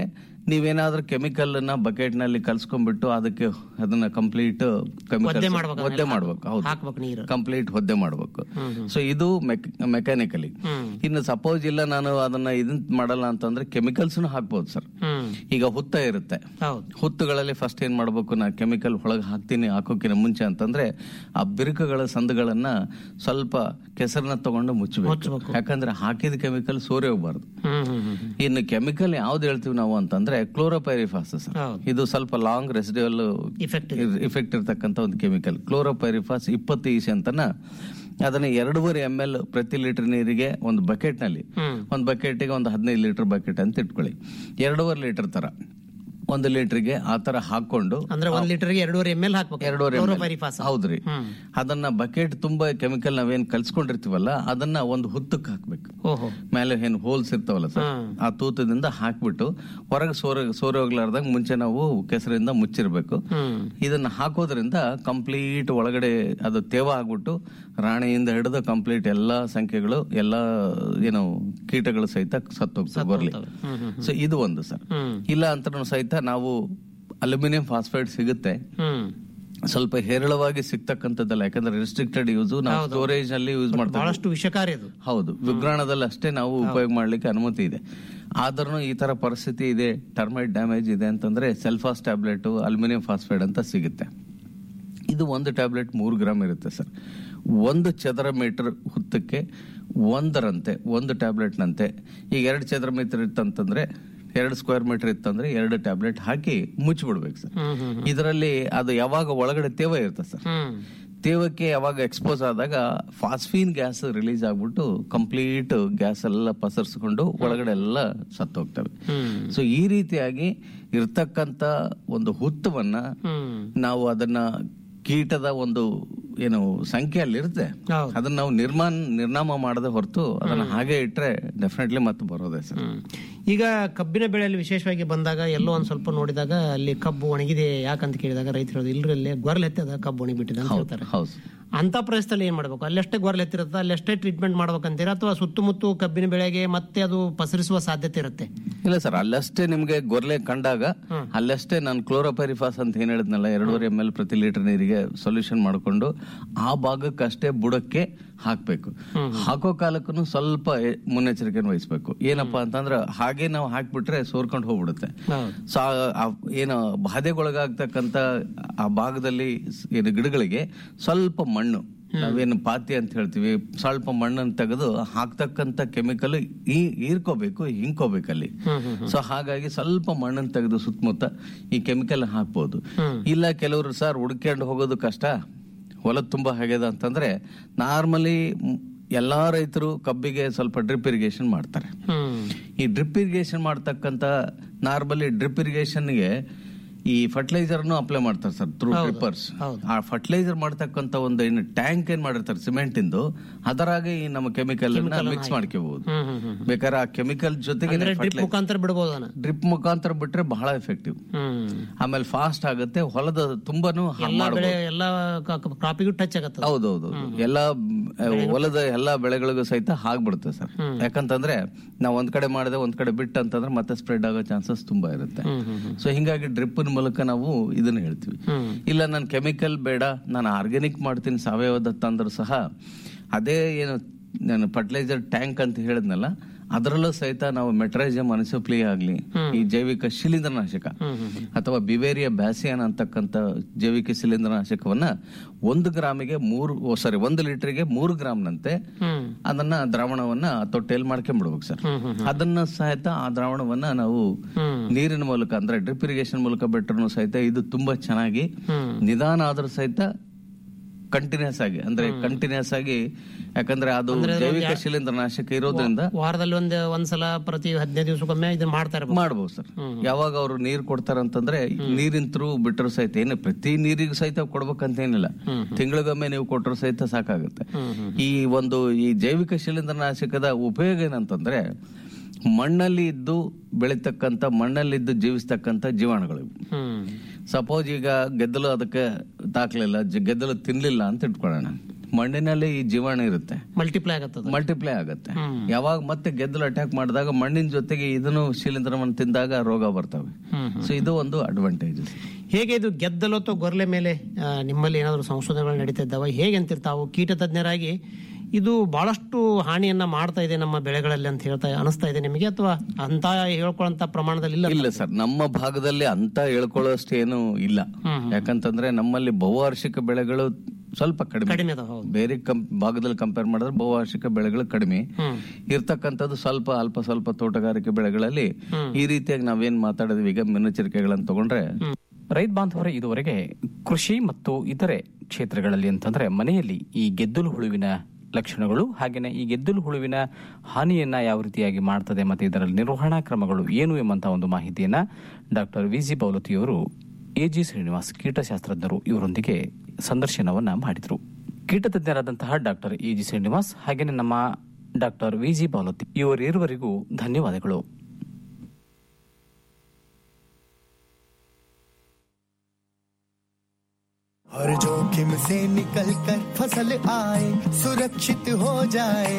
ನೀವೇನಾದ್ರೂ ಕೆಮಿಕಲ್ ನ ಬಕೆಟ್ ನಲ್ಲಿ ಕಲ್ಸ್ಕೊಂಡ್ಬಿಟ್ಟು ಅದಕ್ಕೆ ಅದನ್ನ ಕಂಪ್ಲೀಟ್ ಒದ್ದೆ ಮಾಡ್ಬೇಕು ಅದನ್ನ ಒದ್ದೆ ಮಾಡ್ಬೇಕು ಹೌದು ಹಾಕ್ಬೇಕು ನೀರು ಕಂಪ್ಲೀಟ್ ಒದ್ದೆ ಮಾಡ್ಬೇಕು ಸೊ ಇದು ಮೆಕ್ಯಾನಿಕಲಿ ಇನ್ನು ಸಪೋಸ್ ಇಲ್ಲ ನಾನು ಅದನ್ನ ಇದನ್ ಮಾಡಲ್ಲ ಅಂತಂದ್ರೆ ಕೆಮಿಕಲ್ಸ್ ಹಾಕ್ಬೋದು ಸರ್ ಹ್ಮ್ ಈಗ ಹುತ್ತ ಇರುತ್ತೆ ಹೌದು ಹುತ್ತುಗಳಲ್ಲಿ ಫಸ್ಟ್ ಏನ್ ಮಾಡ್ಬೇಕು ನಾ ಕೆಮಿಕಲ್ ಒಳಗೆ ಹಾಕ್ತೀನಿ ಹಾಕೋಕಿನ ಮುಂಚೆ ಅಂತಂದ್ರೆ ಆ ಬಿರುಕುಗಳ ಸಂದುಗಳನ್ನ ಸ್ವಲ್ಪ ಕೆಸರನ್ನ ತಗೊಂಡು ಮುಚ್ಚಬೇಕು ಯಾಕಂದ್ರೆ ಹಾಕಿದ ಕೆಮಿಕಲ್ ಸೋರೆ ಹೋಗ್ಬಾರ್ದು ಹ್ಮ್ ಹ್ಮ್ ಹ್ಮ್ ಇನ್ನು ಕೆಮಿಕಲ್ ಯಾವ್ದು ಹೇಳ್ತೀವಿ ನಾವು ಅಂತಂದ್ರೆ ಕ್ಲೋರೋಪೈರಿಫಾಸ್ ಇದು ಸ್ವಲ್ಪ ಲಾಂಗ್ ರೆಸಿಡ್ಯೂಲ್ ಇಫೆಕ್ಟ್ ಇರ್ತಕ್ಕಂಥ ಒಂದು ಕೆಮಿಕಲ್ ಕ್ಲೋರೋಪೈರಿಫಾಸ್ ಇಪ್ಪತ್ತು ಈಸಿ ಅಂತನ ಅದನ್ನ ಎರಡೂವರೆ ಎಂ ಎಲ್ ಪ್ರತಿ ಲೀಟರ್ ನೀರಿಗೆ ಒಂದು ಬಕೆಟ್ ನಲ್ಲಿ ಒಂದು ಬಕೆಟ್ಗೆ ಒಂದು ಹದಿನೈದು ಲೀಟರ್ ಬಕೆಟ್ ಅಂತ ಇಟ್ಕೊಳ್ಳಿ ಎರಡೂವರೆ ಲೀಟರ್ ತರ ಒಂದು ಲೀಟರ್ಗೆ ಆ ತರ ಹಾಕೊಂಡು ಅಂದ್ರೆ ಒಂದ್ ಲೀಟರ್ಗೆ ಎರಡೂವರೆ ಎಮ್ ಎಲ್ ಹಾಕ್ಬೇಕು ಎರಡೂವರೆ ಕ್ಲೋರೋಪೈರಿಫಾಸ್. ಹೌದ್ರಿ ಹ್ಮ್. ಅದನ್ನ ಬಕೆಟ್ ತುಂಬಾ ಕೆಮಿಕಲ್ ನಾವೇನ್ ಕಲ್ಸ್ಕೊಂಡಿರ್ತೀವಲ್ಲ ಅದನ್ನ ಒಂದು ಹುತ್ತಕ್ಕೆ ಹಾಕ್ಬೇಕು ಓಹೋ ಮೇಲೆ ಏನ್ ಹೋಲ್ಸ್ ಇರ್ತಾವಲ್ಲ ಸರ್ ಆ ತೂತದಿಂದ ಹಾಕ್ಬಿಟ್ಟು ಹೊರಗೆ ಸೋರ ಸೋರೆ ಹೋಗ್ಲಾರ್ದಾಗ ಮುಂಚೆ ನಾವು ಕೆಸರಿಂದ ಮುಚ್ಚಿರ್ಬೇಕು ಹ್ಮ್ ಇದನ್ನ ಹಾಕೋದ್ರಿಂದ ಕಂಪ್ಲೀಟ್ ಒಳಗಡೆ ಅದು ತೇವ ಆಗ್ಬಿಟ್ಟು ರಾಣಿಯಿಂದ ಹಿಡಿದು ಕಂಪ್ಲೀಟ್ ಎಲ್ಲಾ ಸಂಖ್ಯೆಗಳು ಎಲ್ಲಾ ಏನು ಕೀಟಗಳು ಸಹಿತ ಸತ್ತೋಗ್ತವೆ ಬರ್ಲಿ ಹ್ಮ್ ಹ್ಮ್ ಸೊ ಇದು ಒಂದು ಸರ್ ಹ್ಮ್ ಇಲ್ಲ ಅಂತ ಸಹಿತ ನಾವು ಅಲ್ಯೂಮಿನಿಯಂ ಫಾಸ್ಫೈಡ್ ಸಿಗುತ್ತೆ ಹ್ಮ್ ಸ್ವಲ್ಪ ಹೇರಳವಾಗಿ ಸಿಗ್ತಕ್ಕಂಥದ್ದಲ್ಲ ಯಾಕಂದ್ರೆ ರೆಸ್ಟ್ರಿಕ್ಟೆಡ್ ಯೂಸ್ ನಾವು ಸ್ಟೋರೇಜ್ ನಲ್ಲಿ ಯೂಸ್ ಮಾಡ್ತೀವಿ ಬಹಳಷ್ಟು ವಿಷಕಾರಿ ಅದು ಹೌದು ವಿಗ್ರಹಣದಲ್ಲಿ ಅಷ್ಟೇ ನಾವು ಉಪಯೋಗ ಮಾಡ್ಲಿಕ್ಕೆ ಅನುಮತಿ ಇದೆ ಆದ್ರೂ ಈ ತರ ಪರಿಸ್ಥಿತಿ ಇದೆ ಟರ್ಮೈಟ್ ಡ್ಯಾಮೇಜ್ ಇದೆ ಅಂತಂದ್ರೆ ಸೆಲ್ಫಾಸ್ ಟ್ಯಾಬ್ಲೆಟ್ ಅಲ್ಯೂಮಿನಿಯಂ ಫಾಸ್ಫೈಡ್ ಅಂತ ಸಿಗುತ್ತೆ ಇದು ಒಂದು ಟ್ಯಾಬ್ಲೆಟ್ ಮೂರು ಗ್ರಾಮ್ ಇರುತ್ತೆ ಸರ್ ಒಂದು ಚದರ ಮೀಟರ್ ಹುತ್ತಕ್ಕೆ ಒಂದರಂತೆ ಒಂದು ಟ್ಯಾಬ್ಲೆಟ್ನಂತೆ ಈಗ ಎರಡು ಚದರ ಮೀಟರ್ ಇತ್ತಂತಂದ್ರೆ ಎರಡು ಸ್ಕ್ವೇರ್ ಮೀಟರ್ ಇತ್ತಂದ್ರೆ ಎರಡು ಟ್ಯಾಬ್ಲೆಟ್ ಹಾಕಿ ಮುಚ್ಚಿಬಿಡ್ಬೇಕು ಸರ್ ಹ್ಮ್ ಹ್ಮ್ ಇದರಲ್ಲಿ ಅದು ಯಾವಾಗ ಒಳಗಡೆ ತೇವ ಇರುತ್ತೆ ಸರ್ ಹ್ಮ್ ತೇವಕ್ಕೆ ಯಾವಾಗ ಎಕ್ಸ್ಪೋಸ್ ಆದಾಗ ಫಾಸ್ಫೀನ್ ಗ್ಯಾಸ್ ರಿಲೀಸ್ ಆಗ್ಬಿಟ್ಟು ಕಂಪ್ಲೀಟ್ ಗ್ಯಾಸ್ ಎಲ್ಲ ಪಸರಿಸ್ಕೊಂಡು ಒಳಗಡೆ ಎಲ್ಲ ಸತ್ತೋಗ್ತವೆ ಹ್ಮ್ ಸೊ ಈ ರೀತಿಯಾಗಿ ಇರ್ತಕ್ಕಂತ ಒಂದು ಹುತ್ತವನ್ನ ಹ್ಮ್ ನಾವು ಅದನ್ನ ಕೀಟದ ಒಂದು ಏನು ಸಂಖ್ಯೆ ಅಲ್ಲಿ ಇರುತ್ತೆ ಹೌದು. ಅದನ್ನ ನಾವು ನಿರ್ಮಾಣ ನಿರ್ನಾಮ ಮಾಡದೆ ಹೊರತು ಅದನ್ನ ಹಾಗೆ ಇಟ್ರೆ ಡೆಫಿನೆಟ್ಲಿ ಮತ್ತೆ ಬರೋದೇ ಸರ್ ಹ್ಮ್. ಈಗ ಕಬ್ಬಿನ ಬೆಳೆಯಲ್ಲಿ ವಿಶೇಷವಾಗಿ ಬಂದಾಗ ಎಲ್ಲೋ ಒಂದ್ ಸ್ವಲ್ಪ ನೋಡಿದಾಗ ಅಲ್ಲಿ ಕಬ್ಬು ಒಣಗಿದೆ ಯಾಕಂತ ಕೇಳಿದಾಗ ರೈತರು ಹೇಳೋದು ಇಲ್ರಿ ಅಲ್ಲಿ ಗೊರ್ಲ್ ಎತ್ತದ ಕಬ್ಬು ಒಣಗಿಬಿಟ್ಟಿದೆ ಅಂತ ಹೇಳ್ತಾರೆ ಹೌದು ಅಂತ ಪರಿಸ್ಥಿತಿಯಲ್ಲಿ ಏನ್ ಮಾಡ್ಬೇಕು ಅಲ್ಲಷ್ಟೇ ಗೊರ್ಲ್ ಎತ್ತಿರುತ್ತೆ ಅಲ್ಲಷ್ಟೇ ಟ್ರೀಟ್ಮೆಂಟ್ ಮಾಡ್ಬೇಕಂತೀರಾ ಅಥವಾ ಸುತ್ತಮುತ್ತ ಕಬ್ಬಿನ ಬೆಳೆಗೆ ಮತ್ತೆ ಅದು ಪಸರಿಸುವ ಸಾಧ್ಯತೆ ಇರುತ್ತೆ ಇಲ್ಲ ಸರ್ ಅಲ್ಲಷ್ಟೇ ನಿಮ್ಗೆ ಗೊರ್ಲೆ ಕಂಡಾಗ ಅಲ್ಲಷ್ಟೇ ನಾನು ಕ್ಲೋರೋಪೈರಿಫಾಸ್ ಅಂತ ಏನ್ ಹೇಳಿದ್ನಲ್ಲ ಎರಡೂವರೆ ಎಂ ಎಲ್ ಪ್ರತಿ ಲೀಟರ್ ನೀರಿಗೆ ಸೊಲ್ಯೂಷನ್ ಮಾಡಿಕೊಂಡು ಆ ಭಾಗಕ್ಕಷ್ಟೇ ಬುಡಕ್ಕೆ ಹಾಕ್ಬೇಕು ಹಾಕೋ ಕಾಲಕ್ಕೂ ಸ್ವಲ್ಪ ಎ- ಮುನ್ನೆಚ್ಚರಿಕೆಯನ್ನು ವಹಿಸ್ಬೇಕು ಏನಪ್ಪಾ ಅಂತಂದ್ರೆ ಹಾಗೆ ನಾವು ಹಾಕ್ಬಿಟ್ರೆ ಸೋರ್ಕೊಂಡು ಹೋಗ್ಬಿಡುತ್ತೆ ಸೊ ಏನು ಬಾಧೆಗೊಳಗಾಗ್ತಕ್ಕಂತ ಆ ಭಾಗದಲ್ಲಿ ಸ್- ಏನು ಗಿಡಗಳಿಗೆ ಸ್ವಲ್ಪ ಮಣ್ಣು ನಾವೇನು ಪಾತಿ ಅಂತ ಹೇಳ್ತೀವಿ ಸ್ವಲ್ಪ ಮಣ್ಣನ್ನು ತೆಗೆದು ಹಾಕ್ತಕ್ಕಂತ ಕೆಮಿಕಲ್ ಈ ಹೀರ್ಕೋಬೇಕು ಹಿಂಕೋಬೇಕು ಅಲ್ಲಿ ಸೊ ಹಾಗಾಗಿ ಸ್ವಲ್ಪ ಮಣ್ಣನ್ನು ತೆಗೆದು ಸುತ್ತಮುತ್ತ ಈ ಕೆಮಿಕಲ್ ಹಾಕ್ಬೋದು ಇಲ್ಲ ಕೆಲವರು ಸರ್ ಹುಡ್ಕೊಂಡು ಹೋಗೋದು ಕಷ್ಟ ಹೊಲ ತುಂಬಾ ಆಗ್ಯದ ಅಂತಂದ್ರೆ ನಾರ್ಮಲಿ ಎಲ್ಲಾ ರೈತರು ಕಬ್ಬಿಗೆ ಸ್ವಲ್ಪ ಡ್ರಿಪ್ ಇರಿಗೇಷನ್ ಮಾಡ್ತಾರೆ ಈ ಡ್ರಿಪ್ ಇರಿಗೇಷನ್ ಮಾಡ್ತಕ್ಕಂತ ನಾರ್ಮಲಿ ಡ್ರಿಪ್ ಇರಿಗೇಷನ್ಗೆ ಈ ಫರ್ಟಿಲೈಸರ್ನು ಅಪ್ಲೈ ಮಾಡ್ತಾರೆ ಸರ್ ಥ್ರೂ ಡ್ರಿಪ್ಪರ್ಸ್ ಆ ಫರ್ಟಿಲೈಸರ್ ಮಾಡ್ತಕ್ಕಂತ ಒಂದು ಏನು ಟ್ಯಾಂಕ್ ಏನ್ ಮಾಡಿರ್ತಾರೆ ಸಿಮೆಂಟ್ ಇಂದು ಅದರಾಗೆ ಈ ನಮ್ಮ ಕೆಮಿಕಲ್ ಮಿಕ್ಸ್ ಮಾಡ್ಕೋಬಹುದು ಬೇಕಾದ್ರೆ ಆ ಕೆಮಿಕಲ್ ಜೊತೆಗೆ ಡ್ರಿಪ್ ಮುಖಾಂತರ ಬಿಡಬಹುದನ ಡ್ರಿಪ್ ಮುಖಾಂತರ ಬಿಟ್ರೆ ಬಹಳ ಎಫೆಕ್ಟಿವ್ ಆಮೇಲೆ ಫಾಸ್ಟ್ ಆಗುತ್ತೆ ಹೊಲದ ತುಂಬಾನು ಹಾಳ್ ಎಲ್ಲಾ ಮಾಡ್ಬೋದು. ಬೆಳೆ ಎಲ್ಲಾ ಕ್ರಾಪಿಗೂ ಟಚ್ ಆಗತ್ತೆ ಹೌದೌದು ಎಲ್ಲಾ ಆ, ಹೊಲದ ಎಲ್ಲಾ ಬೆಳೆಗಳಿಗೂ ಸಹಿತ ಆಗ್ಬಿಡುತ್ತೆ ಸರ್ ಯಾಕಂತಂದ್ರೆ ನಾವ್ ಒಂದ್ ಕಡೆ ಮಾಡಿದೆ ಒಂದ್ ಕಡೆ ಬಿಟ್ಟು ಅಂತಂದ್ರೆ ಮತ್ತೆ ಸ್ಪ್ರೆಡ್ ಆಗೋ ಚಾನ್ಸಸ್ ತುಂಬಾ ಇರುತ್ತೆ ಸೊ ಹಿಂಗಾಗಿ ಡ್ರಿಪ್ ಮೂಲಕ ನಾವು ಇದನ್ನ ಹೇಳ್ತೀವಿ ಇಲ್ಲ ನಾನು ಕೆಮಿಕಲ್ ಬೇಡ ನಾನು ಆರ್ಗ್ಯಾನಿಕ್ ಮಾಡ್ತೀನಿ ಸಾವಯವ ದತ್ತ ಅಂದ್ರೂ ಸಹ ಅದೇ ಏನು ನಾನು ಫರ್ಟಿಲೈಸರ್ ಟ್ಯಾಂಕ್ ಅಂತ ಹೇಳಿದ್ನಲ್ಲ ಅದರಲ್ಲೂ ಸಹಿತ ನಾವು ಮೆಟ್ರೈಜಮ್ ಅನಿಸೋಪ್ಲಿ ಆಗ್ಲಿ ಈ ಜೈವಿಕ ಶಿಲೀಂಧ್ರನಾಶಕ ಅಥವಾ ಬಿವೇರಿಯಾ ಬ್ಯಾಸಿಯನ್ ಅಂತಕ್ಕಂಥ ಜೈವಿಕ ಶಿಲೀಂಧ್ರನಾಶಕವನ್ನ ಒಂದು ಗ್ರಾಮಿಗೆ ಮೂರು ಸಾರಿ ಒಂದು ಲೀಟರ್ಗೆ ಮೂರು ಗ್ರಾಮ್ನಂತೆ ಅದನ್ನ ದ್ರಾವಣವನ್ನ ತೊಟ್ಟೆಯಲ್ಲಿ ಮಾಡ್ಕೊಂಡ್ಬಿಡ್ಬೇಕು ಸರ್ ಅದನ್ನ ಸಹಿತ ಆ ದ್ರಾವಣವನ್ನ ನಾವು ನೀರಿನ ಮೂಲಕ ಅಂದ್ರೆ ಡ್ರಿಪ್ ಇರಿಗೇಷನ್ ಮೂಲಕ ಬಿಟ್ಟರು ಸಹಿತ ಇದು ತುಂಬಾ ಚೆನ್ನಾಗಿ ನಿಧಾನ ಆದ್ರೂ ಸಹಿತ ಕಂಟಿನ್ಯೂಸ್ ಆಗಿ ಅಂದ್ರೆ ಕಂಟಿನ್ಯೂಸ್ ಆಗಿ ಯಾಕಂದ್ರೆ ಅದು ಜೈವಿಕ ಶಿಲೀಂಧ್ರನಾಶಕ ಇರೋದ್ರಿಂದ ವಾರದಲ್ಲಿ ಒಂದ್ ಒಂದ್ಸಲ ಪ್ರತಿ ಹದಿನೈದು ದಿವಸಕ್ಕೊಮ್ಮೆ ಇದನ್ನ ಮಾಡ್ತಾ ಇರ್ಬೇಕು ಮಾಡ್ಬೋದು ಸರ್ ಯಾವಾಗ ಅವರು ನೀರ್ ಕೊಡ್ತಾರಂತಂದ್ರೆ ನೀರಿನ ಥ್ರೂ ಬಿಟ್ಟರು ಸಹಿತ ಏನು ಪ್ರತಿ ನೀರಿಗೂ ಸಹಿತ ಕೊಡ್ಬೇಕಂತ ಏನಿಲ್ಲ ತಿಂಗಳಿಗೊಮ್ಮೆ ನೀವು ಕೊಟ್ಟರು ಸಹಿತ ಸಾಕಾಗುತ್ತೆ ಈ ಒಂದು ಈ ಜೈವಿಕ ಶಿಲೀಂಧ್ರನಾಶಕದ ಉಪಯೋಗ ಏನಂತಂದ್ರೆ ಮಣ್ಣಲ್ಲಿ ಇದ್ದು ಬೆಳಿತಕ್ಕಂತ ಮಣ್ಣಲ್ಲಿದ್ದು ಜೀವಿಸ್ತಕ್ಕಂತ ಜೀವಾಣುಗಳು ಇವು. ಸಪೋಸ್ ಈಗ ಗೆದ್ದಲು ಅದಕ್ಕೆ ತಾಕ್ಲಿಲ್ಲ ಜ- ಗೆದ್ದಲು ತಿನ್ಲಿಲ್ಲ ಅಂತ ಇಟ್ಕೊಳ್ಳೋಣ ಮಣ್ಣಿನಲ್ಲಿ ಈ ಜೀವಾಣು ಇರುತ್ತೆ ಮಲ್ಟಿಪ್ಲೈ ಆಗತ್ತದ ಮಲ್ಟಿಪ್ಲೈ ಆಗುತ್ತೆ ಯಾವಾಗ ಮತ್ತೆ ಗೆದ್ದಲು ಅಟ್ಯಾಕ್ ಮಾಡಿದಾಗ ಮಣ್ಣಿನ ಜೊತೆಗೆ ಇದನ್ನು ಶಿಲೀಂಧ್ರವನ್ನು ತಿಂದಾಗ ರೋಗ ಬರ್ತವೆ ಸೊ ಇದು ಒಂದು ಅಡ್ವಾಂಟೇಜ್ ಹೇಗೆ ಇದು ಗೆದ್ದಲು ಅಥವಾ ಗೊರ್ಲೆ ಮೇಲೆ ಆ, ನಿಮ್ಮಲ್ಲಿ ಏನಾದರೂ ಸಂಶೋಧನೆಗಳು ನಡೀತಾ ಇದ್ದಾವ ಹೇಗೆ ಅಂತಿರ್ತಾವು ಕೀಟ ತಜ್ಞರಾಗಿ ಇದು ಬಹಳಷ್ಟು ಹಾನಿಯನ್ನ ಮಾಡ್ತಾ ಇದೆ ನಮ್ಮ ಬೆಳೆಗಳಲ್ಲಿ ಅಂತ ಹೇಳ್ತಾ ಅನಿಸ್ತಾ ಇದೆ ನಿಮಗೆ ಅಥವಾ ಅಂತ ಹೇಳ್ಕೊಳ್ಳೋಂತ ಪ್ರಮಾಣದಲ್ಲಿ ಇಲ್ಲ ಇಲ್ಲ ಸರ್ ನಮ್ಮ ಭಾಗದಲ್ಲಿ ಅಂತ ಹೇಳ್ಕೊಳ್ಳೋಷ್ಟು ಏನು ಇಲ್ಲ ಯಾಕಂತಂದ್ರೆ ನಮ್ಮಲ್ಲಿ ಬಹುವಾರ್ಷಿಕ ಬೆಳೆಗಳು ಸ್ವಲ್ಪ ಕಡಿಮೆ ಕಡಿಮೆ ಅದಾವ ಹೌದು ಬೇರೆ ಕಂ ಭಾಗದಲ್ಲಿ ಕಂಪೇರ್ ಮಾಡಿದ್ರೆ ಬಹುವಾರ್ಷಿಕ ಬೆಳೆಗಳು ಕಡಿಮೆ ಹ್ಮ್. ಇರ್ತಕ್ಕಂಥದ್ದು ಸ್ವಲ್ಪ ಅಲ್ಪ ಸ್ವಲ್ಪ ತೋಟಗಾರಿಕೆ ಬೆಳೆಗಳಲ್ಲಿ ಈ ರೀತಿಯಾಗಿ ನಾವೇನ್ ಮಾತಾಡಿದ್ವಿ ಈಗ ಮುನ್ನೆಚ್ಚರಿಕೆಗಳನ್ನು ತಗೊಂಡ್ರೆ ರೈತ ಬಾಂಧವರೇ ಇದುವರೆಗೆ ಕೃಷಿ ಮತ್ತು ಇತರೆ ಕ್ಷೇತ್ರಗಳಲ್ಲಿ ಅಂತಂದ್ರೆ ಮನೆಯಲ್ಲಿ ಈ ಗೆದ್ದಲು ಹುಳುವಿನ ಲಕ್ಷಣಗಳು ಹಾಗೇನೆ ಈ ಗೆದ್ದಲು ಹುಳುವಿನ ಹಾನಿಯನ್ನ ಯಾವ ರೀತಿಯಾಗಿ ಮಾಡ್ತದೆ ಮತ್ತೆ ಇದರ ನಿರ್ವಹಣಾ ಕ್ರಮಗಳು ಏನು ಎಂಬಂತಹ ಒಂದು ಮಾಹಿತಿಯನ್ನ ಡಾಕ್ಟರ್ ವಿ ಜಿ ಬೌಲತಿಯವರು ಎಜಿ ಶ್ರೀನಿವಾಸ್ ಕೀಟಶಾಸ್ತ್ರಜ್ಞರು ಇವರೊಂದಿಗೆ ಸಂದರ್ಶನವನ್ನ ಮಾಡಿದ್ರು ಕೀಟ ತಜ್ಞರಾದಂತಹ ಡಾಕ್ಟರ್ ಎ ಜಿ ಶ್ರೀನಿವಾಸ್ ಹಾಗೇನೆ ನಮ್ಮ ಡಾಕ್ಟರ್ ವಿ ಜಿ ಬೌಲತಿ ಇವರಿರುವರಿಗೂ ಧನ್ಯವಾದಗಳು हर जोखिम से निकल कर फसल आए सुरक्षित हो जाए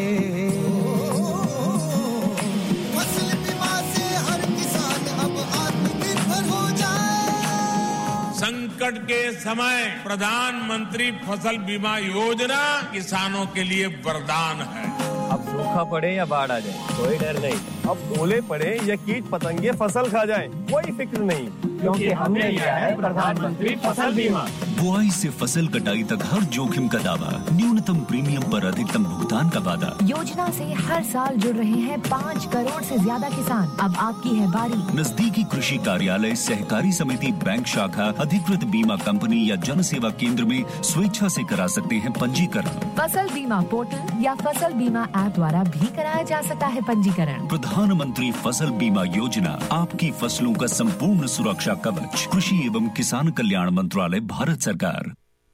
फसल बीमा से हर किसान अब आत्मनिर्भर हो जाए संकट के समय प्रधानमंत्री फसल बीमा योजना किसानों के लिए वरदान है अब सूखा पड़े या बाढ़ आ जाए कोई डर नहीं अब ओले पड़े या कीट पतंगे फसल खा जाए कोई फिक्र नहीं क्योंकि हमने लिया है प्रधानमंत्री फसल बीमा बुआई से फसल कटाई तक हर जोखिम का दावा न्यूनतम प्रीमियम पर अधिकतम भुगतान का वादा योजना से हर साल जुड़ रहे हैं पाँच करोड़ से ज्यादा किसान अब आपकी है बारी नजदीकी कृषि कार्यालय सहकारी समिति बैंक शाखा अधिकृत बीमा कंपनी या जन सेवा केंद्र में स्वेच्छा से करा सकते हैं पंजीकरण फसल बीमा पोर्टल या फसल बीमा ऐप द्वारा भी कराया जा सकता है पंजीकरण प्रधानमंत्री फसल बीमा योजना आपकी फसलों का संपूर्ण सुरक्षा कवच कृषि एवं किसान कल्याण मंत्रालय भारत सरकार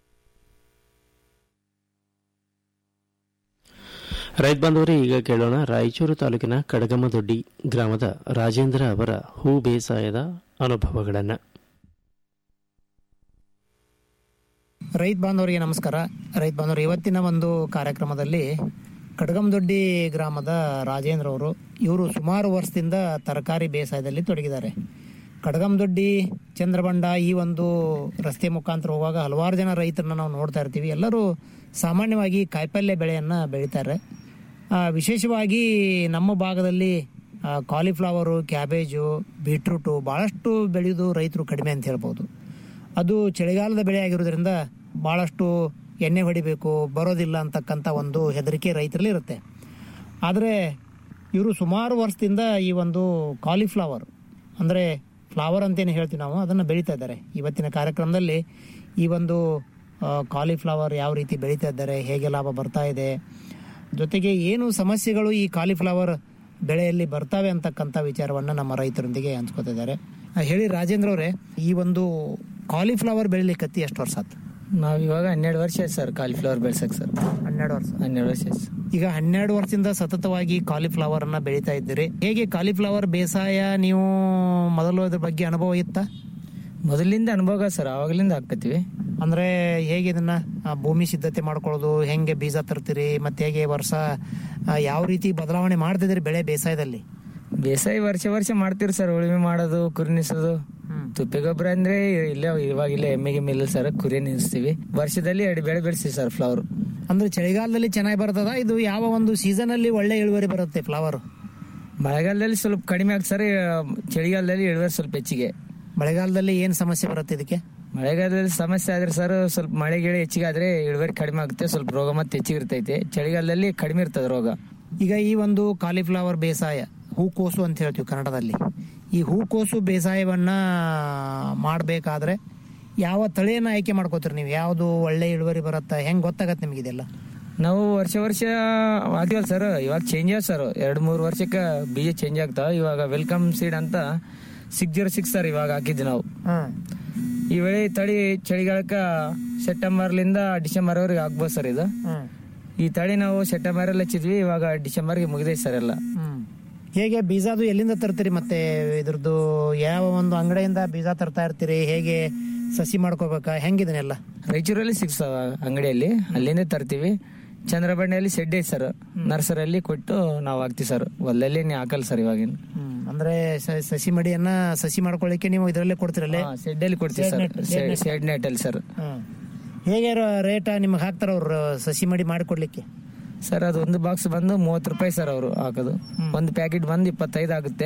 ರೈತ ಬಾಂಧವರೇ ಈಗ ಕೇಳೋಣ ರಾಯಚೂರು ತಾಲೂಕಿನ ಕಡಗಮದೊಡ್ಡಿ ಗ್ರಾಮದ ರಾಜೇಂದ್ರ ಅವರ ಹೂ ಬೇಸಾಯದ ಅನುಭವಗಳನ್ನು ರೈತ ಬಾಂಧವರಿಗೆ ನಮಸ್ಕಾರ ರೈತ ಬಾಂಧವರು ಇವತ್ತಿನ ಒಂದು ಕಾರ್ಯಕ್ರಮದಲ್ಲಿ ಕಡಗಮದೊಡ್ಡಿ ಗ್ರಾಮದ ರಾಜೇಂದ್ರ ಅವರು ಇವರು ಸುಮಾರು ವರ್ಷದಿಂದ ತರಕಾರಿ ಬೇಸಾಯದಲ್ಲಿ ತೊಡಗಿದ್ದಾರೆ ಕಡಗಮದೊಡ್ಡಿ ಚಂದ್ರಬಂಡ ಈ ಒಂದು ರಸ್ತೆ ಮುಖಾಂತರ ಹೋಗುವಾಗ ಹಲವಾರು ಜನ ರೈತರನ್ನ ನಾವು ನೋಡ್ತಾ ಇರ್ತೀವಿ ಎಲ್ಲರೂ ಸಾಮಾನ್ಯವಾಗಿ ಕಾಯಿಪಲ್ಯ ಬೆಳೆಯನ್ನು ಬೆಳೀತಾರೆ ಆ, ವಿಶೇಷವಾಗಿ ನಮ್ಮ ಭಾಗದಲ್ಲಿ ಆ, ಕಾಲಿಫ್ಲವರು ಕ್ಯಾಬೇಜು ಬೀಟ್ರೂಟು ಭಾಳಷ್ಟು ಬೆಳೆಯೋದು ರೈತರು ಕಡಿಮೆ ಅಂತ ಹೇಳ್ಬೋದು ಅದು ಚಳಿಗಾಲದ ಬೆಳೆ ಆಗಿರೋದ್ರಿಂದ ಭಾಳಷ್ಟು ಎಣ್ಣೆ ಹೊಡಿಬೇಕು ಬರೋದಿಲ್ಲ ಅಂತಕ್ಕಂಥ ಒಂದು ಹೆದರಿಕೆ ರೈತರಲ್ಲಿ ಇರುತ್ತೆ ಆದರೆ ಇವರು ಸುಮಾರು ವರ್ಷದಿಂದ ಈ ಒಂದು ಕಾಲಿಫ್ಲವರ್ ಅಂದರೆ ಫ್ಲವರ್ ಅಂತೇನು ಹೇಳ್ತೀವಿ ನಾವು ಅದನ್ನು ಬೆಳೀತಾ ಇದ್ದಾರೆ ಇವತ್ತಿನ ಕಾರ್ಯಕ್ರಮದಲ್ಲಿ ಈ ಒಂದು ಕಾಲಿಫ್ಲವರ್ ಯಾವ ರೀತಿ ಬೆಳೀತಾ ಇದ್ದಾರೆ ಹೇಗೆ ಲಾಭ ಬರ್ತಾ ಇದೆ ಜೊತೆಗೆ ಏನು ಸಮಸ್ಯೆಗಳು ಈ ಕಾಲಿಫ್ಲವರ್ ಬೆಳೆಯಲ್ಲಿ ಬರ್ತವೆ ಅಂತಕ್ಕಂಥ ವಿಚಾರವನ್ನು ನಮ್ಮ ರೈತರೊಂದಿಗೆ ಹಂಚ್ಕೋತಿದ್ದಾರೆ ಆ, ಹೇಳಿ ರಾಜೇಂದ್ರ ಅವರೇ ಈ ಒಂದು ಕಾಲಿಫ್ಲವರ್ ಬೆಳಿಲಿಕ್ಕತ್ತಿ ಎಷ್ಟು ವರ್ಷ ಆಯ್ತು ನಾವ್ ಇವಾಗ ಹನ್ನೆರಡು ವರ್ಷ ಆಯ್ತು ಸರ್ ಕಾಲಿಫ್ಲವರ್ ಬೆಳ್ಸಕ್ ಸರ್ ಹನ್ನೆರಡು ವರ್ಷ ಹನ್ನೆರಡು ವರ್ಷ ಆಯ್ತು ಈಗ ಹನ್ನೆರಡು ವರ್ಷದಿಂದ ಸತತವಾಗಿ ಕಾಲಿಫ್ಲವರ್ ಅನ್ನ ಬೆಳೀತಾ ಇದ್ದೀರಿ ಹೇಗೆ ಕಾಲಿಫ್ಲವರ್ ಬೇಸಾಯ ನೀವು ಮೊದಲು ಅದ್ರ ಬಗ್ಗೆ ಅನುಭವ ಇತ್ತಾ ಮೊದಲಿಂದ ಅನುಭವ ಸರ್ ಅವಾಗ್ಲಿಂದ ಹಾಕತ್ತೀವಿ ಅಂದ್ರೆ ಹೇಗೆ ಇದನ್ನ ಆ, ಭೂಮಿ ಸಿದ್ಧತೆ ಮಾಡ್ಕೊಳ್ಳೋದು ಹೆಂಗೆ ಬೀಜ ತರ್ತೀರಿ ಮತ್ತೆ ಹೇಗೆ ವರ್ಷ ಆ, ಯಾವ ರೀತಿ ಬದಲಾವಣೆ ಮಾಡ್ತಿದ್ದೀರಿ ಬೆಳೆ ಬೇಸಾಯದಲ್ಲಿ ಬೇಸಾಯ ವರ್ಷ ವರ್ಷ ಮಾಡ್ತೀವಿ ಸರ್ ಉಳುಮೆ ಮಾಡೋದು ಕುರಿ ನಿಲ್ಸೋದು ತುಪ್ಪಿ ಗೊಬ್ಬರ ಅಂದ್ರೆ ಇಲ್ಲೇ ಇವಾಗ ಇಲ್ಲೇ ಎಮ್ಮೆಗೆ ಮಿಲ್ಲ ಸರ್ ಕುರಿ ನಿಲ್ಲಿಸ್ತೀವಿ ವರ್ಷದಲ್ಲಿ ಎರಡು ಬೆಳೆ ಬೆಳೆಸ್ತೀವಿ ಸರ್ ಫ್ಲವರ್ ಅಂದ್ರೆ ಚಳಿಗಾಲದಲ್ಲಿ ಚೆನ್ನಾಗಿ ಬರ್ತದ ಇದು ಯಾವ ಒಂದು ಸೀಸನ್ ಅಲ್ಲಿ ಒಳ್ಳೆ ಇಳುವರಿ ಬರುತ್ತೆ ಫ್ಲವರ್ ಮಳೆಗಾಲದಲ್ಲಿ ಸ್ವಲ್ಪ ಕಡಿಮೆ ಆಗುತ್ತೆ ಸರ್ ಚಳಿಗಾಲದಲ್ಲಿ ಇಳುವರಿ ಸ್ವಲ್ಪ ಹೆಚ್ಚಿಗೆ ಮಳೆಗಾಲದಲ್ಲಿ ಏನ್ ಸಮಸ್ಯೆ ಬರುತ್ತೆ ಇದಕ್ಕೆ ಮಳೆಗಾಲದಲ್ಲಿ ಸಮಸ್ಯೆ ಆದ್ರೆ ಸರ್ ಸ್ವಲ್ಪ ಮಳೆ ಗಿಳೆ ಹೆಚ್ಚಿಗೆ ಆದ್ರೆ ಇಳುವರಿ ಕಡಿಮೆ ಆಗುತ್ತೆ ಸ್ವಲ್ಪ ರೋಗ ಮತ್ತೆ ಹೆಚ್ಚಿಗೆ ಇರ್ತೈತೆ ಚಳಿಗಾಲದಲ್ಲಿ ಕಡಿಮೆ ಇರ್ತದೆ ರೋಗ ಈಗ ಈ ಒಂದು ಕಾಲಿಫ್ಲವರ್ ಬೇಸಾಯ ಹೂಕೋಸು ಅಂತ ಹೇಳ್ತೀವಿ ಕನ್ನಡದಲ್ಲಿ ಈ ಹೂಕೋಸು ಬೇಸಾಯವನ್ನ ಮಾಡಬೇಕಾದ್ರೆ ಯಾವ ತಳಿಯನ್ನ ಆಯ್ಕೆ ಮಾಡ್ಕೋತೀರಿ ನೀವು ಯಾವುದು ಒಳ್ಳೆ ಇಳುವರಿ ಬರುತ್ತಾ ಹೆಂಗ್ ಗೊತ್ತಾಗತ್ತೆ ನಿಮ್ಗೆ ಇದೆಲ್ಲ ನಾವು ವರ್ಷ ವರ್ಷ ಹಾಕಿವಲ್ಲ ಸರ್ ಇವಾಗ ಚೇಂಜ್ ಆಗ ಸರ್ ಎರಡು ಮೂರು ವರ್ಷಕ್ಕೆ ಬೀಜ ಚೇಂಜ್ ಆಗ್ತಾವ ಇವಾಗ ವೆಲ್ಕಮ್ ಸೀಡ್ ಅಂತ ಸಿಕ್ಸ್ ಜೀರೋ ಸಿಕ್ಸ್ ಸರ್ ಇವಾಗ ಹಾಕಿದ್ವಿ ನಾವು ಈ ವೇಳೆ ತಳಿ ಚಳಿಗಾಲಕ್ಕ ಸೆಪ್ಟೆಂಬರ್ಲಿಂದ ಡಿಸೆಂಬರ್ ವರೆಗೆ ಆಗ್ಬೋದು ಸರ್ ಇದು ಈ ತಳಿ ನಾವು ಸೆಪ್ಟೆಂಬರ್ ಅಲ್ಲಿ ಹಚ್ಚಿದ್ವಿ ಇವಾಗ ಡಿಸೆಂಬರ್ಗೆ ಮುಗಿದೈತೆ ಸರ್ ಎಲ್ಲ ಹೇಗೆ ಬೀಜ ಅದು ಎಲ್ಲಿಂದ ತರ್ತೀರಿ ಮತ್ತೆ ಇದ್ರದ್ದು ಯಾವ ಒಂದು ಅಂಗಡಿಯಿಂದ ಬೀಜ ತರ್ತಾ ಇರ್ತೀರಿ ಹೇಗೆ ಸಸಿ ಮಾಡ್ಕೋಬೇಕಾ ಹೆಂಗಿದನೆಲ್ಲ ರಾಯಚೂರಲ್ಲಿ ಸಿಗ್ತಾವ ಅಂಗಡಿಯಲ್ಲಿ ಅಲ್ಲಿಂದ ತರ್ತೀವಿ ಚಂದ್ರಬಂಡೆಯಲ್ಲಿ ಶೆಡ್ ಐತೆ ಸರ್ ನರ್ಸರಿಯಲ್ಲಿ ಕೊಟ್ಟು ನಾವು ಹಾಕ್ತಿವಿ ಸರ್ ಹೊಲದಲ್ಲಿ ನೀವು ಹಾಕಲ್ಲ ಸರ್ ಇವಾಗಿನ ಹ್ಮ್. ಅಂದ್ರೆ ಸ- ಸಸಿ ಮಡಿಯನ್ನ ಸಸಿ ಮಾಡ್ಕೊಳ್ಳಿಕ್ಕೆ ನೀವು ಇದರಲ್ಲೇ ಕೊಡ್ತಿರಲ್ಲೇ ಶೆಡ್ ಅಲ್ಲಿ ಕೊಡ್ತೀವಿ Shade sir net, shade net. Shade net ಅಲ್ಲಿ ಸರ್ ಹ್ಮ್. ಹೇಗೆ ರೇಟ್ ನಿಮ್ಗೆ ಹಾಕ್ತಾರ ಅವ್ರು ಸಸಿ ಮಡಿ ಮಾಡಿಕೊಡ್ಲಿಕ್ಕೆ ಸರ್ ಅದು ಒಂದು ಬಾಕ್ಸ್ ಬಂದು ಮೂವತ್ತು ರೂಪಾಯಿ ಸರ್ ಅವರು ಹಾಕೋದು ಒಂದು ಪ್ಯಾಕೆಟ್ ಬಂದು ಇಪ್ಪತ್ತೈದು ಆಗುತ್ತೆ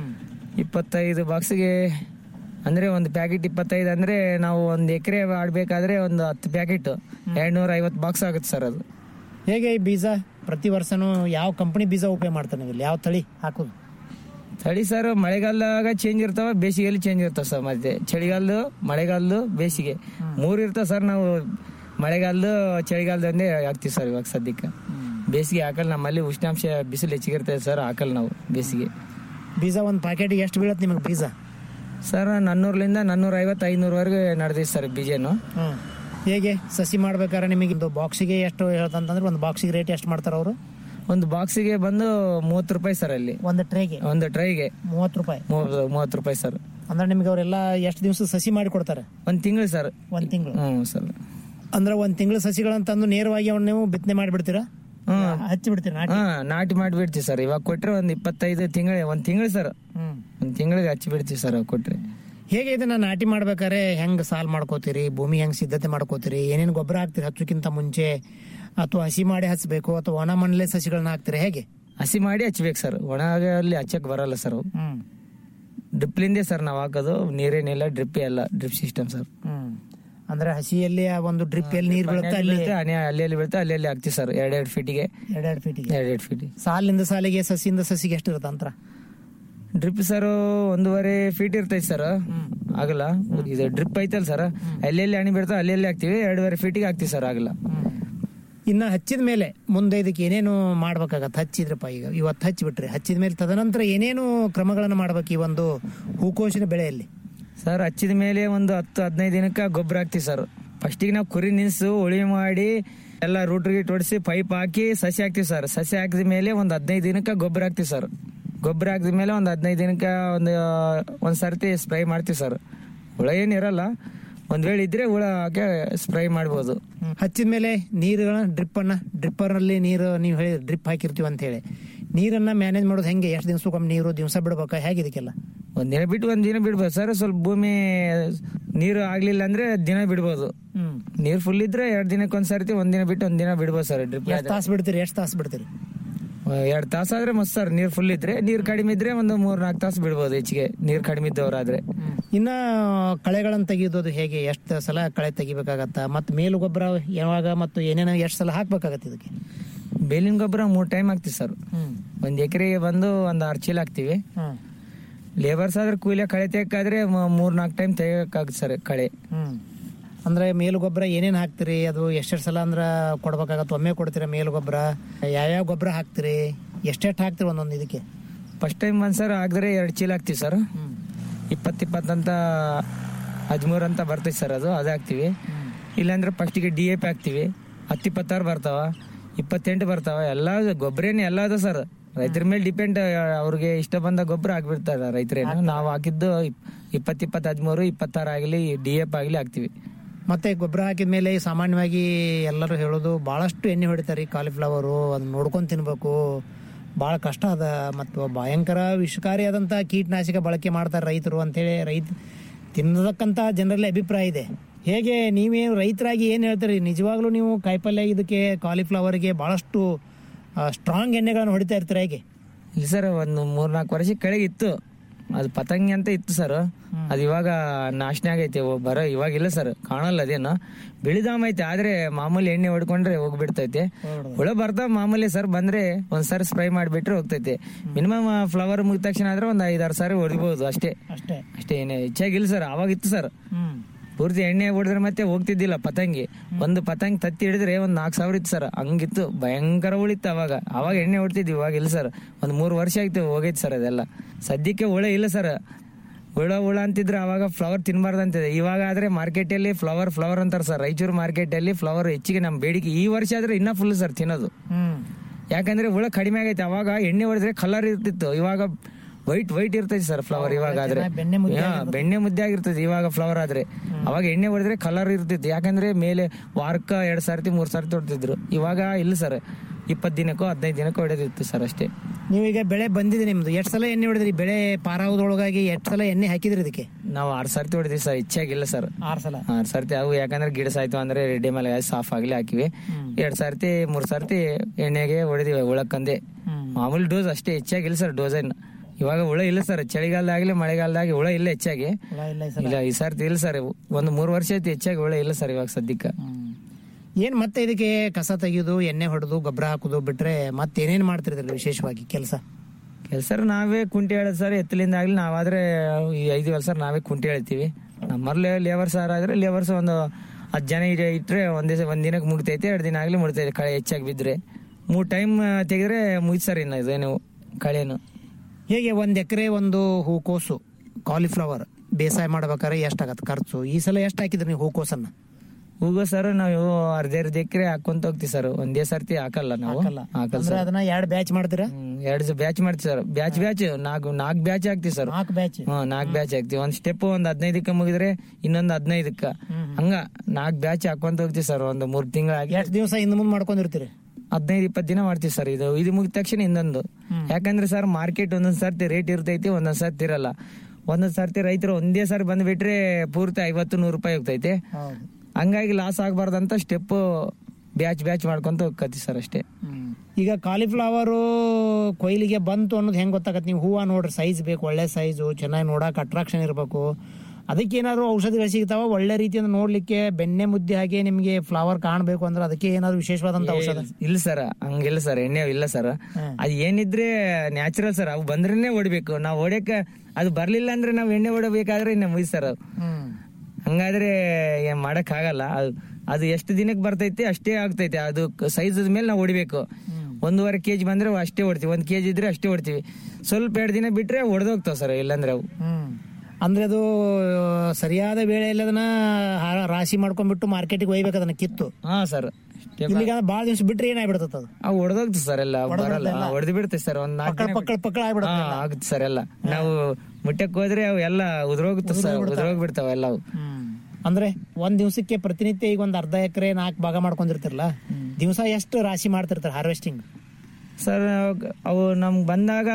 ಇಪ್ಪತ್ತೈದು ಬಾಕ್ಸ್ಗೆ ಅಂದ್ರೆ ಒಂದು ಪ್ಯಾಕೆಟ್ ಇಪ್ಪತ್ತೈದು ಅಂದ್ರೆ ನಾವು ಒಂದು ಎಕರೆ ಆಡ್ಬೇಕಾದ್ರೆ ಒಂದು ಹತ್ತು ಪ್ಯಾಕೆಟ್ ಎರಡ್ನೂರ ಐವತ್ತು ಬಾಕ್ಸ್ ಆಗುತ್ತೆ ಸರ್ ಅದು ಹೇಗೆ ಈ ಬೀಜ ಪ್ರತಿ ವರ್ಷನೂ ಯಾವ ಕಂಪನಿ ಬೀಜ ಉಪಯೋಗ ಮಾಡ್ತಾರೆ ನೀವು ಇಲ್ಲಿ? ಯಾವ ತಳಿ ಹಾಕೋದು ತಳಿ ಸರ್ ಮಳೆಗಾಲದಾಗ ಚೇಂಜ್ ಇರ್ತಾವ ಬೇಸಿಗೆಯಲ್ಲಿ ಚೇಂಜ್ ಇರ್ತಾವ ಸರ್ ಮತ್ತೆ ಚಳಿಗಾಲದ್ದು ಮಳೆಗಾಲದ್ದು ಬೇಸಿಗೆ ಮೂರು ಇರ್ತಾವ ಸರ್ ನಾವು ಮಳೆಗಾಲದ್ದು ಚಳಿಗಾಲದಂದೇ ಹಾಕ್ತಿವಿ ಸರ್ ಇವಾಗ ಸದ್ಯಕ್ಕೆ ಬೇಸಿಗೆ ಹಾಕಲ್ಲ ನಮ್ಮಲ್ಲಿ ಉಷ್ಣಾಂಶ ಬಿಸಿಲು ಹೆಚ್ಚಿಗೆ ಇರ್ತದೆ ಸರ್ ಹಾಕಲ್ಲ ನಾವು ಬೇಸಿಗೆ ಬೀಜ ಒಂದು ಪ್ಯಾಕೆಟ್ ಎಷ್ಟು ಬೀಳತ್ತೆ ನಿಮಗೆ ಬೀಜ ಸರ್ ನಾನ್ನೂರ್ಲಿಂದ ನಾನ್ನೂರ ಐವತ್ತು ಐನೂರವರೆಗೆ ನಡೆದೈತೆ ಸರ್ ಬೀಜನು ಹ್ಮ್. ಹೇಗೆ ಸಸಿ ಮಾಡ್ಬೇಕಾದ್ರೆ ನಿಮಗೆ ಒಂದು ಬಾಕ್ಸಿಗೆ ಎಷ್ಟು ಹೇಳ್ತಂತಂದ್ರೆ ಒಂದು ಬಾಕ್ಸಿಗೆ ರೇಟ್ ಎಷ್ಟು ಮಾಡ್ತಾರೆ ಅವರು ಒಂದು ಬಾಕ್ಸಿಗೆ ಬಂದು ಮೂವತ್ತು ರೂಪಾಯಿ ಸರ್ ಅಲ್ಲಿ ಒಂದು ಟ್ರೇಗೆ ಒಂದು ಟ್ರೈಗೆ ಮೂವತ್ತು ರೂಪಾಯಿ ಮೂವತ್ತು ರೂಪಾಯಿ ಸರ್ ಅಂದ್ರೆ ನಿಮ್ಗೆ ಅವರೆಲ್ಲ ಎಷ್ಟು ದಿವಸ ಸಸಿ ಮಾಡಿ ಕೊಡ್ತಾರೆ ಒಂದ್ ತಿಂಗಳು ಸರ್ ಒಂದ್ ತಿಂಗಳು ಹ್ಞೂ ಸರ್ ಅಂದ್ರೆ ಒಂದ್ ತಿಂಗಳು ಸಸಿಗಳಂತಂದು ನೇರವಾಗಿ ಅವ್ನ ನೀವು ಬಿತ್ತನೆ ಮಾಡಿಬಿಡ್ತೀರಾ ಹಚ್ಚಿ ಬಿಡ್ತೀರಾ ನಾಟಿ ಹಾ ನಾಟಿ ಮಾಡಿಬಿಡ್ತೀವಿ ಸರ್ ಇವಾಗ ಕೊಟ್ರೆ ಒಂದ್ ಇಪ್ಪತ್ತೈದು ತಿಂಗಳ ಒಂದ್ ತಿಂಗಳು ಸರ್ ಹ್ಮ್. ಒಂದ್ ತಿಂಗಳಿಗೆ ಹಚ್ಚಿ ಬಿಡ್ತೀವಿ ಸರ್ ಅವಾಗ ಕೊಟ್ರೆ ಹೇಗೆ ಇದನ್ನ ನಾಟಿ ಮಾಡ್ಬೇಕಾದ್ರೆ ಹೆಂಗ್ ಸಾಲ್ ಮಾಡ್ಕೋತೀರಿ ಭೂಮಿ ಹೆಂಗ್ ಸಿದ್ಧತೆ ಮಾಡ್ಕೋತೀರಿ ಏನೇನು ಗೊಬ್ಬರ ಹಾಕ್ತೀರಿ ಹಚ್ಚೋಕ್ಕಿಂತ ಮುಂಚೆ ಅಥವಾ ಹಸಿ ಮಾಡಿ ಹಚ್ಬೇಕು ಅಥವಾ ಒಣ ಮಣ್ಣಲೆ ಸಸಿಗಳನ್ನ ಹಾಕ್ತೀರಿ ಹೇಗೆ ಹಸಿ ಮಾಡಿ ಹಚ್ಬೇಕು ಸರ್ ಒಣಗಲ್ಲಿ ಹಚ್ಚಕ್ ಬರಲ್ಲ ಸರ್ ಅವು ಡ್ರಿಪ್ಲಿಂದೇ ಸರ್ ನಾವು ಹಾಕೋದು ನೀರೇನಿಲ್ಲ ಡ್ರಿಪ್ ಎಲ್ಲ ಡ್ರಿಪ್ ಸಿಸ್ಟಮ್ ಸರ್ ಹ್ಮ್ ಅಂದ್ರೆ ಹಸಿಯಲ್ಲಿ ಆ ಒಂದು ಡ್ರಿಪ್ ಎಲ್ಲಿ ನೀರು ಬೀಳುತ್ತೆ ಅಲ್ಲಿ ಹನಿ ಅಲ್ಲಿ ಅಲ್ಲಿ ಬೀಳುತ್ತೆ ಅಲ್ಲಿ ಅಲ್ಲಿ ಹಾಕ್ತಿವಿ ಸರ್ ಎರಡೆರಡು ಫೀಟಿಗೆ ಎರಡೆರಡು ಫೀಟಿಗೆ ಎರಡೆರಡು ಫೀಟ್ ಸಾಲಿಂದ ಸಾಲಿಗೆ ಸಸಿಯಿಂದ ಸಸಿಗೆ ಎಷ್ಟು ಇರುತ್ತೆ ಅಂತರ ಡ್ರಿಪ್ ಸರ್ ಒಂದೂವರೆ ಫೀಟ್ ಇರ್ತೈತಿ ಸರ್ ಆಗಲ್ಲ ಇದು ಡ್ರಿಪ್ ಐತಲ್ ಸರ್ ಎಲ್ಲೆಲ್ಲಿ ಹನಿ ಬೀಳ್ತಾವ ಅಲ್ಲಿ ಹಾಕ್ತಿವಿ ಎರಡೂವರೆ ಫೀಟಿಗೆ ಹಾಕ್ತಿವಿ ಸರ್ ಆಗಲ್ಲ ಇನ್ನ ಹಚ್ಚಿದ ಮೇಲೆ ಮುಂದೆ ಇದಕ್ಕೆ ಏನೇನು ಮಾಡ್ಬೇಕಾಗತ್ತೆ ಹಚ್ಚಿದ್ರಪ್ಪ ಈಗ ಇವತ್ತು ಹಚ್ಚಿಬಿಟ್ರಿ ಹಚ್ಚಿದ ಮೇಲೆ ತದನಂತರ ಏನೇನು ಕ್ರಮಗಳನ್ನು ಮಾಡ್ಬೇಕು ಈ ಒಂದು ಹೂಕೋಶಿನ ಬೆಳೆಯಲ್ಲಿ ಸರ್ ಹಚ್ಚಿದ ಮೇಲೆ ಒಂದು ಹತ್ತು ಹದಿನೈದು ದಿನಕ್ಕೆ ಗೊಬ್ಬರ ಹಾಕ್ತಿವಿ ಸರ್ ಫಸ್ಟಿಗೆ ನಾವು ಕುರಿ ನಿಲ್ಸು ಉಳುಮೆ ಮಾಡಿ ಎಲ್ಲ ರೂಟ್ ಗೀಟ್ ಹೊಡಿಸಿ ಪೈಪ್ ಹಾಕಿ ಸಸಿ ಹಾಕ್ತಿವಿ ಸರ್ ಸಸಿ ಹಾಕಿದ ಮೇಲೆ ಒಂದು ಹದಿನೈದು ದಿನಕ್ಕೆ ಗೊಬ್ಬರ ಹಾಕ್ತಿವಿ ಸರ್ ಗೊಬ್ಬರ ಹಾಕಿದ ಮೇಲೆ ಒಂದು ಹದಿನೈದು ದಿನಕ್ಕೆ ಒಂದು ಒಂದು ಸರ್ತಿ ಸ್ಪ್ರೈ ಮಾಡ್ತೀವಿ ಸರ್ ಹುಳ ಏನಿರಲ್ಲ ಒಂದ್ ವೇಳೆ ಇದ್ರೆ ಹುಳ ಹಾಕಿ ಸ್ಪ್ರೈ ಮಾಡ್ಬೋದು ಹಚ್ಚಿದ ಮೇಲೆ ನೀರುಗಳ ಡ್ರಿಪ್ ಅನ್ನ ಡ್ರಿಪ್ಪರ್ ಅಲ್ಲಿ ನೀರು ನೀವು ಹೇಳಿ ಡ್ರಿಪ್ ಹಾಕಿರ್ತೀವಿ ಅಂತ ಹೇಳಿ ನೀರನ್ನ ಮ್ಯಾನೇಜ್ ಮಾಡೋದು ಹೆಂಗೆ ಎಷ್ಟು ದಿವಸಕ್ಕೊಮ್ಮೆ ನೀರು ದಿವಸ ಬಿಡ್ಬೇಕಾ ಹೇಗೆ ಇದಕ್ಕೆಲ್ಲ ಒಂದ್ ದಿನ ಬಿಟ್ಟು ಒಂದ್ ದಿನ ಬಿಡ್ಬೋದು ಸರ್ ಸ್ವಲ್ಪ ಭೂಮಿ ನೀರು ಆಗ್ಲಿಲ್ಲ ಅಂದ್ರೆ ದಿನ ಬಿಡ್ಬೋದು ಹ್ಮ್ ನೀರ್ ಫುಲ್ ಇದ್ರೆ ಎರಡ್ ದಿನಕ್ಕೆ ಒಂದ್ ಸರ್ತಿ ಒಂದ್ ದಿನ ಬಿಟ್ಟು ಒಂದ್ ದಿನ ಬಿಡ್ಬೋದು ಸರ್ ಡ್ರಿಪ್ ಎಷ್ಟು ತಾಸು ಬಿಡ್ತೀರಿ ಎಷ್ಟು ತಾಸು ಬಿಡ್ತೀರಿ ಎರಡ್ ತಾಸ ಆದ್ರೆ ಮಸ್ತ್ ಸರ್ ನೀರ್ ಫುಲ್ ಇದ್ರೆ ನೀರ್ ಕಡಿಮೆ ಇದ್ರೆ ಒಂದು ಮೂರ್ ನಾಲ್ಕು ತಾಸು ಬಿಡ್ಬೋದು ಹೆಚ್ಚಿಗೆ ನೀರ್ ಕಡಿಮೆ ಇದ್ದವ್ರಾದ್ರೆ ಇನ್ನ ಕಳೆಗಳನ್ನು ತೆಗೆಯೋದು ಹೇಗೆ ಎಷ್ಟು ಸಲ ಕಳೆ ತೆಗಿಬೇಕಾಗತ್ತ ಮತ್ತು ಮೇಲು ಗೊಬ್ಬರ ಯಾವಾಗ ಮತ್ತು ಏನೇನೋ ಎಷ್ಟು ಸಲ ಹಾಕ್ಬೇಕಾಗತ್ತೆ ಇದಕ್ಕೆ ಬೇಲಿನ ಗೊಬ್ಬರ ಮೂರ್ ಟೈಮ್ ಹಾಕ್ತಿವಿ ಸರ್ ಹ್ಮ್ ಒಂದ್ ಎಕರೆಗೆ ಬಂದು ಒಂದ್ ಆರ್ ಚೀಲ ಹಾಕ್ತಿವಿ ಹ್ಮ್ ಲೇಬರ್ಸ್ ಆದ್ರೆ ಕೂಲಿ ಕಳೆ ತೆಗಕಾದ್ರೆ ಮೂರ್ ನಾಲ್ಕು ಟೈಮ್ ತೆಗಕಾಗುತ್ತೆ ಸರ್ ಕಳೆ ಹ್ಮ್ ಅಂದ್ರೆ ಮೇಲು ಗೊಬ್ಬರ ಏನೇನು ಹಾಕ್ತೀರಿ ಅದು ಎಷ್ಟೆಷ್ಟು ಸಲ ಅಂದ್ರೆ ಕೊಡ್ಬೇಕಾಗತ್ತೆ ಒಮ್ಮೆ ಕೊಡ್ತೀರಾ ಮೇಲು ಗೊಬ್ಬರ ಯಾವ್ಯಾವ ಗೊಬ್ಬರ ಹಾಕ್ತೀರಿ ಎಷ್ಟೆಷ್ಟು ಹಾಕ್ತೀರಿ ಒಂದೊಂದು ಇದಕ್ಕೆ ಫಸ್ಟ್ ಟೈಮ್ ಬಂದ್ ಸರ್ ಹಾಕಿದ್ರೆ ಎರಡ್ ಚೀಲ ಹಾಕ್ತಿವಿ ಸರ್ ಇಪ್ಪತ್ ಇಪ್ಪತ್ತಂತ ಹದಿಮೂರು ಅಂತ ಬರ್ತೈತಿ ಸರ್ ಅದು ಅದೇ ಹಾಕ್ತಿವಿ ಇಲ್ಲಾಂದ್ರೆ ಫಸ್ಟಿಗೆ ಡಿ ಎ ಪಿ ಹಾಕ್ತಿವಿ ಹತ್ತು ಇಪ್ಪತ್ತಾರು ಬರ್ತಾವ ಇಪ್ಪತ್ತೆಂಟು ಬರ್ತಾವ ಎಲ್ಲ ಗೊಬ್ಬರೇನೆ ಎಲ್ಲ ಅದ ಸರ್ ರೈತರ ಮೇಲೆ ಡಿಪೆಂಡ್ ಅವ್ರಿಗೆ ಇಷ್ಟ ಬಂದ ಗೊಬ್ಬರ ಹಾಕ್ಬಿಡ್ತಾರೆ ರೈತರೇನು ನಾವು ಹಾಕಿದ್ದು ಇಪ್ಪತ್ ಇಪ್ಪತ್ ಹದಿಮೂರು ಇಪ್ಪತ್ತಾರು ಆಗಲಿ ಡಿ ಎ ಪಿ ಆಗಲಿ ಹಾಕ್ತಿವಿ ಮತ್ತೆ ಗೊಬ್ಬರ ಹಾಕಿದ ಮೇಲೆ ಸಾಮಾನ್ಯವಾಗಿ ಎಲ್ಲರೂ ಹೇಳೋದು ಭಾಳಷ್ಟು ಎಣ್ಣೆ ಹೊಡಿತಾರೆ ಈ ಕಾಲಿಫ್ಲವರು ಅದನ್ನ ನೋಡ್ಕೊಂಡು ತಿನ್ಬೇಕು ಭಾಳ ಕಷ್ಟ ಅದ ಮತ್ತು ಭಯಂಕರ ವಿಷಕಾರಿಯಾದಂಥ ಕೀಟನಾಶಕ ಬಳಕೆ ಮಾಡ್ತಾರೆ ರೈತರು ಅಂತೇಳಿ ರೈತ ತಿನ್ನತಕ್ಕಂಥ ಜನರಲ್ಲಿ ಅಭಿಪ್ರಾಯ ಇದೆ ಹೇಗೆ ನೀವೇನು ರೈತರಾಗಿ ಏನು ಹೇಳ್ತೀರಿ ನಿಜವಾಗ್ಲೂ ನೀವು ಕಾಯಿಪಲ್ಯ ಇದಕ್ಕೆ ಕಾಲಿಫ್ಲವರ್ಗೆ ಭಾಳಷ್ಟು ಸ್ಟ್ರಾಂಗ್ ಎಣ್ಣೆಗಳನ್ನು ಹೊಡಿತಾ ಇರ್ತೀರ ಹೇಗೆ ಇಲ್ಲ ಸರ್ ಒಂದು ಮೂರ್ನಾಲ್ಕು ವರ್ಷ ಕೆಳಗೆ ಇತ್ತು ಅದು ಪತಂಗಿ ಅಂತ ಇತ್ತು ಸರ್ ಅದು ಇವಾಗ ನಾಶನ ಆಗೈತೆ ಓ, ಬರೋ ಇವಾಗ ಇಲ್ಲ ಸರ್ ಕಾಣಲ್ಲ ಅದೇನು ಬಿಳಿದಾಮ ಐತೆ ಆದ್ರೆ ಮಾಮೂಲಿ ಎಣ್ಣೆ ಹೊಡ್ಕೊಂಡ್ರೆ ಹೋಗ್ಬಿಡ್ತೈತೆ ಹುಳ ಬರ್ತಾವ ಮಾಮೂಲಿ ಸರ್ ಬಂದ್ರೆ ಒಂದ್ ಸರಿ ಸ್ಪ್ರೈ ಮಾಡಿಬಿಟ್ರೆ ಹೋಗ್ತೈತೆ ಮಿನಿಮಮ್ ಫ್ಲವರ್ ಮುಗಿದ ತಕ್ಷಣ ಆದ್ರೆ ಒಂದ್ ಐದಾರು ಸಾರಿ ಹೊಡಿಬಹುದು ಅಷ್ಟೇ ಅಷ್ಟೇ ಅಷ್ಟೇ ಏನೇ ಹೆಚ್ಚಾಗಿಲ್ಲ ಸರ್ ಅವಾಗ ಇತ್ತು ಸರ್ ಹ್ಮ್ ಪೂರ್ತಿ ಎಣ್ಣೆ ಹೊಡೆದ್ರೆ ಮತ್ತೆ ಹೋಗ್ತಿದ್ದಿಲ್ಲ ಪತಂಗಿ ಒಂದು ಪತಂಗಿ ತತ್ತಿ ಹಿಡಿದ್ರೆ ಒಂದ್ ನಾಲ್ಕು ಸಾವಿರ ಇತ್ತು ಸರ್ ಹಂಗಿತ್ತು ಭಯಂಕರ ಉಳಿತ್ತು ಅವಾಗ ಅವಾಗ ಎಣ್ಣೆ ಹೊಡ್ತಿದ್ವಿ ಇವಾಗ ಇಲ್ಲ ಸರ್ ಒಂದ್ ಮೂರು ವರ್ಷ ಆಯ್ತು ಹೋಗೈತೆ ಸರ್ ಅದೆಲ್ಲ ಸದ್ಯಕ್ಕೆ ಹುಳ ಇಲ್ಲ ಸರ್ ಹುಳ ಹುಳ ಅಂತಿದ್ರೆ ಅವಾಗ ಫ್ಲವರ್ ತಿನ್ಬಾರ್ದು ಅಂತಿದೆ ಇವಾಗ ಆದ್ರೆ ಮಾರ್ಕೆಟ್ ಅಲ್ಲಿ ಫ್ಲವರ್ ಫ್ಲವರ್ ಅಂತಾರೆ ಸರ್ ರಾಯಚೂರು ಮಾರ್ಕೆಟ್ ಅಲ್ಲಿ ಫ್ಲವರ್ ಹೆಚ್ಚಿಗೆ ನಮ್ ಬೇಡಿಕೆ ಈ ವರ್ಷ ಆದ್ರೆ ಇನ್ನ ಫುಲ್ ಸರ್ ತಿನ್ನೋದು ಹ್ಮ್ ಯಾಕಂದ್ರೆ ಹುಳ ಕಡಿಮೆ ಆಗೈತೆ ಅವಾಗ ಎಣ್ಣೆ ಹೊಡೆದ್ರೆ ಕಲರ್ ಇರ್ತಿತ್ತು ಇವಾಗ ವೈಟ್ ವೈಟ್ ಇರ್ತೈತಿ ಸರ್ ಫ್ಲವರ್ ಇವಾಗ ಆದ್ರೆ ಬೆಣ್ಣೆ ಮುದ್ದೆ ಹಾ, ಬೆಣ್ಣೆ ಮುದ್ದೆ ಆಗಿರ್ತೈತಿ ಇವಾಗ ಫ್ಲವರ್ ಆದ್ರೆ ಅವಾಗ ಎಣ್ಣೆ ಹೊಡೆದ್ರೆ ಕಲರ್ ಇರ್ತೈತಿ ಯಾಕಂದ್ರೆ ಮೇಲೆ ವಾರಕ್ಕ ಎರಡ್ ಸರ್ತಿ ಮೂರ್ ಸರ್ತಿ ಹೊಡ್ತಿದ್ರು ಇವಾಗ ಇಲ್ಲ ಸರ್ ಇಪ್ಪತ್ ದಿನಕ್ಕೋ ಹದಿನೈದು ದಿನಕ್ಕೋ ಹೊಡೆದಿತ್ತು ಸರ್ ಅಷ್ಟೇ ನೀವೀಗ ಬೆಳೆ ಬಂದಿದೆ ನಿಮ್ದು ಎಷ್ಟು ಸಲ ಎಣ್ಣೆ ಹೊಡೆದ್ರಿ ಬೆಳೆ ಪಾರಾವದೊಳಗಾಗಿ ಎಷ್ಟು ಸಲ ಎಣ್ಣೆ ಹಾಕಿದ್ರಿ ಇದಕ್ಕೆ ನಾವು ಆರ್ ಸರ್ತಿ ಹೊಡೆದಿವಿ ಸರ್ ಹೆಚ್ಚಾಗಿಲ್ಲ ಸರ್ ಆರು ಸಲ ಆರ್ ಸರ್ತಿ ಅವು ಯಾಕಂದ್ರೆ ಗಿಡ ಸಾಯ್ತು ಅಂದ್ರೆ ರೆಡ್ಡಿ ಮೇಲೆ ಸಾಫ್ ಆಗ್ಲಿ ಹಾಕಿವಿ ಎರಡ್ ಸರ್ತಿ ಮೂರ್ ಸರ್ತಿ ಎಣ್ಣೆಗೆ ಹೊಡೆದಿವಿ ಉಳಕ್ಕಂದೆ ಮಾಮೂಲಿ ಡೋಸ್ ಅಷ್ಟೇ ಹೆಚ್ಚಾಗಿಲ್ಲ ಸರ್ ಡೋಸ್ ಏನು ಇವಾಗ ಹುಳ ಇಲ್ಲ ಸರ್ ಚಳಿಗಾಲದಾಗ್ಲಿ ಮಳೆಗಾಲದಾಗಿ ಹುಳ ಇಲ್ಲ ಹೆಚ್ಚಾಗಿ ಹುಳ ಇಲ್ಲ ಈ ಸಲ. ಇಲ್ಲ ಈ ಸರ್ತಿ ಇಲ್ಲ ಸರ್ ಒಂದು ಮೂರ್ ವರ್ಷ ಐತಿ ಹೆಚ್ಚಾಗಿ ಹುಳ ಇಲ್ಲ ಸರ್ ಇವಾಗ ಸದ್ಯಕ್ಕೆ ಏನ್ ಮತ್ತೆ ಇದಕ್ಕೆ ಕಸ ತೆಗೆಯೋದು ಎಣ್ಣೆ ಹೊಡೆದು ಗೊಬ್ಬರ ಹಾಕೋದು ಬಿಟ್ರೆ ಮತ್ತೆ ಏನೇನ್ ಮಾಡ್ತಿರ್ತೀರಿ ವಿಶೇಷವಾಗಿ ಕೆಲಸ ಕೆಲಸ ನಾವೇ ಕುಂಟಿ ಹೇಳೋದು ಸರ್ ಎತ್ತಲಿಂದ ಆಗ್ಲಿ ನಾವಾದ್ರೆ ಈ ಐದು ವರ್ಷ ನಾವೇ ಕುಂಟಿ ಹೇಳ್ತೀವಿ ನಮ್ಮಲ್ಲಿ ಲೇಬರ್ ಸರ್ ಆದ್ರೆ ಲೇಬರ್ಸ್ ಒಂದು ಹತ್ತು ಜನ ಇಟ್- ಇಟ್ರೆ ಒಂದ್ ದಿವಸ ಒಂದ್ ದಿನಕ್ಕೆ ಮುಗ್ತೈತೆ ಎರಡು ದಿನ ಆಗ್ಲಿ ಮುಡ್ತೈತೆ ಕಳೆ ಹೆಚ್ಚಾಗಿ ಬಿದ್ರೆ ಮೂರ್ ಟೈಮ್ ತೆಗೆದ್ರೆ ಮುಗಿತ್ ಸರ್ ಇನ್ನು ಇದೇನು ಕಳೆನು ಹೇಗೆ ಒಂದ್ ಎಕರೆ ಒಂದು ಹೂಕೋಸು ಕಾಲಿಫ್ಲವರ್ ಬೇಸಾಯ ಮಾಡ್ಬೇಕಾದ್ರೆ ಎಷ್ಟಾಗತ್ತೆ ಖರ್ಚು ಈ ಸಲ ಎಷ್ಟು ಹಾಕಿದ್ರಿ ನೀವು ಹೂಕೋಸನ್ನ ಹೂಗೋ ಸರ್ ನಾವು ಅರ್ಧ ಅರ್ಧ ಎಕರೆ ಹಾಕೊಂತ ಹೋಗ್ತೀವಿ ಸರ್ ಒಂದೇ ಸರ್ತಿ ಹಾಕಲ್ಲ ನಾವು ಹಾಕಲ್ಲ. ಹಾಕಲ್ಲ ಅಂದ್ರೆ ಸರ್ ಅದನ್ನ ಎರಡು ಬ್ಯಾಚ್ ಮಾಡ್ತೀರಾ ಎರಡು ಬ್ಯಾಚ್ ಮಾಡ್ತೀವಿ ಸರ್ ಬ್ಯಾಚ್ ಬ್ಯಾಚ್ ನಾಲ್ಕು ನಾಲ್ಕು ಬ್ಯಾಚ್ ಹಾಕ್ತಿವಿ ಸರ್ ನಾಲ್ಕು ಬ್ಯಾಚ್ ಹ್ಮ್ ನಾಲ್ಕು ಬ್ಯಾಚ್ ಹಾಕ್ತಿವಿ ಒಂದ್ ಸ್ಟೆಪ್ ಒಂದ್ ಹದಿನೈದಕ್ಕ ಮುಗಿದ್ರೆ ಇನ್ನೊಂದ್ ಹದಿನೈದಕ್ಕ ಹಂಗ ನಾಲ್ಕು ಬ್ಯಾಚ್ ಹಾಕೊಂತ ಹೋಗ್ತೀವಿ ಸರ್ ಒಂದು ಮೂರ್ ತಿಂಗಳ ಎಷ್ಟು ದಿವಸ ಹಿಂದ್ ಮುಂದ್ ಮಾಡ್ಕೊಂಡಿರ್ತೀರಿ ಹದಿನೈದು ಇಪ್ಪತ್ತು ದಿನ ಮಾಡ್ತೀವಿ ಸರ್ ಇದು ಇದು ಮುಗಿದ ತಕ್ಷಣ ಇನ್ನೊಂದು ಯಾಕಂದ್ರೆ ಸರ್ ಮಾರ್ಕೆಟ್ ಒಂದೊಂದ್ ಸರ್ತಿ ರೇಟ್ ಇರ್ತೈತಿ ಒಂದೊಂದ್ ಸರ್ತಿ ಇರಲ್ಲ ಒಂದೊಂದ್ ಸರ್ತಿ ರೈತರು ಒಂದೇ ಸಾರಿ ಬಂದ್ಬಿಟ್ರೆ ಪೂರ್ತಿ ಐವತ್ತು ನೂರು ರೂಪಾಯಿ ಹೋಗ್ತೈತೆ ಹಂಗಾಗಿ ಲಾಸ್ ಆಗ್ಬಾರ್ದಂತ ಸ್ಟೆಪ್ ಬ್ಯಾಚ್ ಬ್ಯಾಚ್ ಮಾಡ್ಕೊಂತ ಹೋಗ್ಕತಿ ಸರ್ ಅಷ್ಟೇ ಈಗ ಕಾಲಿಫ್ಲವರು ಕೊಯ್ಲಿಗೆ ಬಂತು ಅನ್ನೋದು ಹೆಂಗ್ ಗೊತ್ತಾಗತ್ತೆ ನೀವು ಹೂವ ನೋಡ್ರಿ ಸೈಜ್ ಬೇಕು ಒಳ್ಳೆ ಸೈಜು ಚೆನ್ನಾಗಿ ನೋಡಕ್ ಅಟ್ರಾಕ್ಷನ್ ಇರಬೇಕು ಅದಕ್ಕೆ ಏನಾದ್ರು ಔಷಧಿಗಳು ಸಿಗ್ತಾವ ಒಳ್ಳೆ ರೀತಿಯಿಂದ ನೋಡ್ಲಿಕ್ಕೆ ಬೆಣ್ಣೆ ಮುದ್ದೆ ಹಾಗೆ ನಿಮ್ಗೆ ಫ್ಲವರ್ ಕಾಣಬೇಕು ಅಂದ್ರೆ ಅದಕ್ಕೆ ಏನಾದ್ರು ವಿಶೇಷವಾದಂತ ಔಷಧ ಇಲ್ಲ ಸರ್ ಹಂಗಿಲ್ಲ ಸರ್ ಎಣ್ಣೆ ಇಲ್ಲ ಸರ್ ಅದ್ ಏನಿದ್ರೆ ನ್ಯಾಚುರಲ್ ಸರ್ ಅವು ಬಂದ್ರೇನೆ ಹೊಡಿಬೇಕು ನಾವ್ ಹೊಡ್ಯಕ ಅದು ಬರ್ಲಿಲ್ಲ ಅಂದ್ರೆ ನಾವ್ ಎಣ್ಣೆ ಹೊಡಬೇಕಾದ್ರೆ ಇನ್ನ ಮುಗಿ ಸರ್ ಅದು ಹಂಗಾದ್ರೆ ಏನ್ ಮಾಡಕ್ ಆಗಲ್ಲ ಅದು ಅದು ಎಷ್ಟು ದಿನಕ್ಕೆ ಬರ್ತೈತಿ ಅಷ್ಟೇ ಆಗ್ತೈತಿ ಅದು ಸೈಜ್ ಮೇಲೆ ನಾವು ಹೊಡಿಬೇಕು ಒಂದೂವರೆ ಕೆಜಿ ಬಂದ್ರೆ ಅಷ್ಟೇ ಹೊಡ್ತೀವಿ ಒಂದ್ ಕೆಜಿ ಇದ್ರೆ ಅಷ್ಟೇ ಹೊಡ್ತೀವಿ ಸ್ವಲ್ಪ ಎರಡು ದಿನ ಬಿಟ್ರೆ ಹೊಡೆದೋಗ್ತಾವ ಸರ್ ಇಲ್ಲಾಂದ್ರೆ ಅವು ಅಂದ್ರೆ ಅದು ಸರಿಯಾದ ವೇಳೆಯಲ್ಲಿ ಅದನ್ನ ಹಾ- ರಾಶಿ ಮಾಡ್ಕೊಂಡ್ಬಿಟ್ಟು ಮಾರ್ಕೆಟಿಗೆ ಒಯ್ಬೇಕು ಅದನ್ನ ಕಿತ್ತು ಹಾ ಸರ್ ಇಲ್ಲಿಗೆ ಬಾಳ ದಿವಸ ಬಿಟ್ರೆ ಏನಾಗ್ಬಿಡ್ತದ ಅದು ಅವು ಹೊಡೆದೋಗ್ತದೆ ಸರ್ ಎಲ್ಲ ಹೊಡ್ದೋಗ್ತದೆ ಬರಲ್ಲ ಎಲ್ಲ? ಹೊಡೆದು ಬಿಡ್ತೇವೆ ಸರ್ ಒಂದ್ ನಾಲ್ಕು ಪಕ್ಕಳ ಪಕ್ಕಳ ಪಕ್ಕಳ ಆಗ್ಬಿಡುತ್ತೆ ಎಲ್ಲ. ಆಗುತ್ತೆ ಸರ್ ಎಲ್ಲ ನಾವು ಮುಟ್ಟಕ್ ಹೋದ್ರೆ ಅವು ಎಲ್ಲ ಉದ್ರೋಗುತ್ತೆ ಸರ್ ಉದ್ರೋಗ್ಬಿಡ್ತಾವ ಎಲ್ಲ ಅವು ಅಂದ್ರೆ ಒಂದ್ ದಿವಸಕ್ಕೆ ಪ್ರತಿನಿತ್ಯ ಈಗ ಒಂದ್ ಅರ್ಧ ಎಕರೆ ನಾಲ್ಕು ಭಾಗ ಮಾಡ್ಕೊಂಡಿರ್ತಿರಲ್ಲ ದಿವಸ ಎಷ್ಟು ರಾಶಿ ಮಾಡ್ತಿರ್ತಾರೆ ಹಾರ್ವೆಸ್ಟಿಂಗ್ ಸರ್ ಅವು ನಮ್ಗೆ ಬಂದಾಗ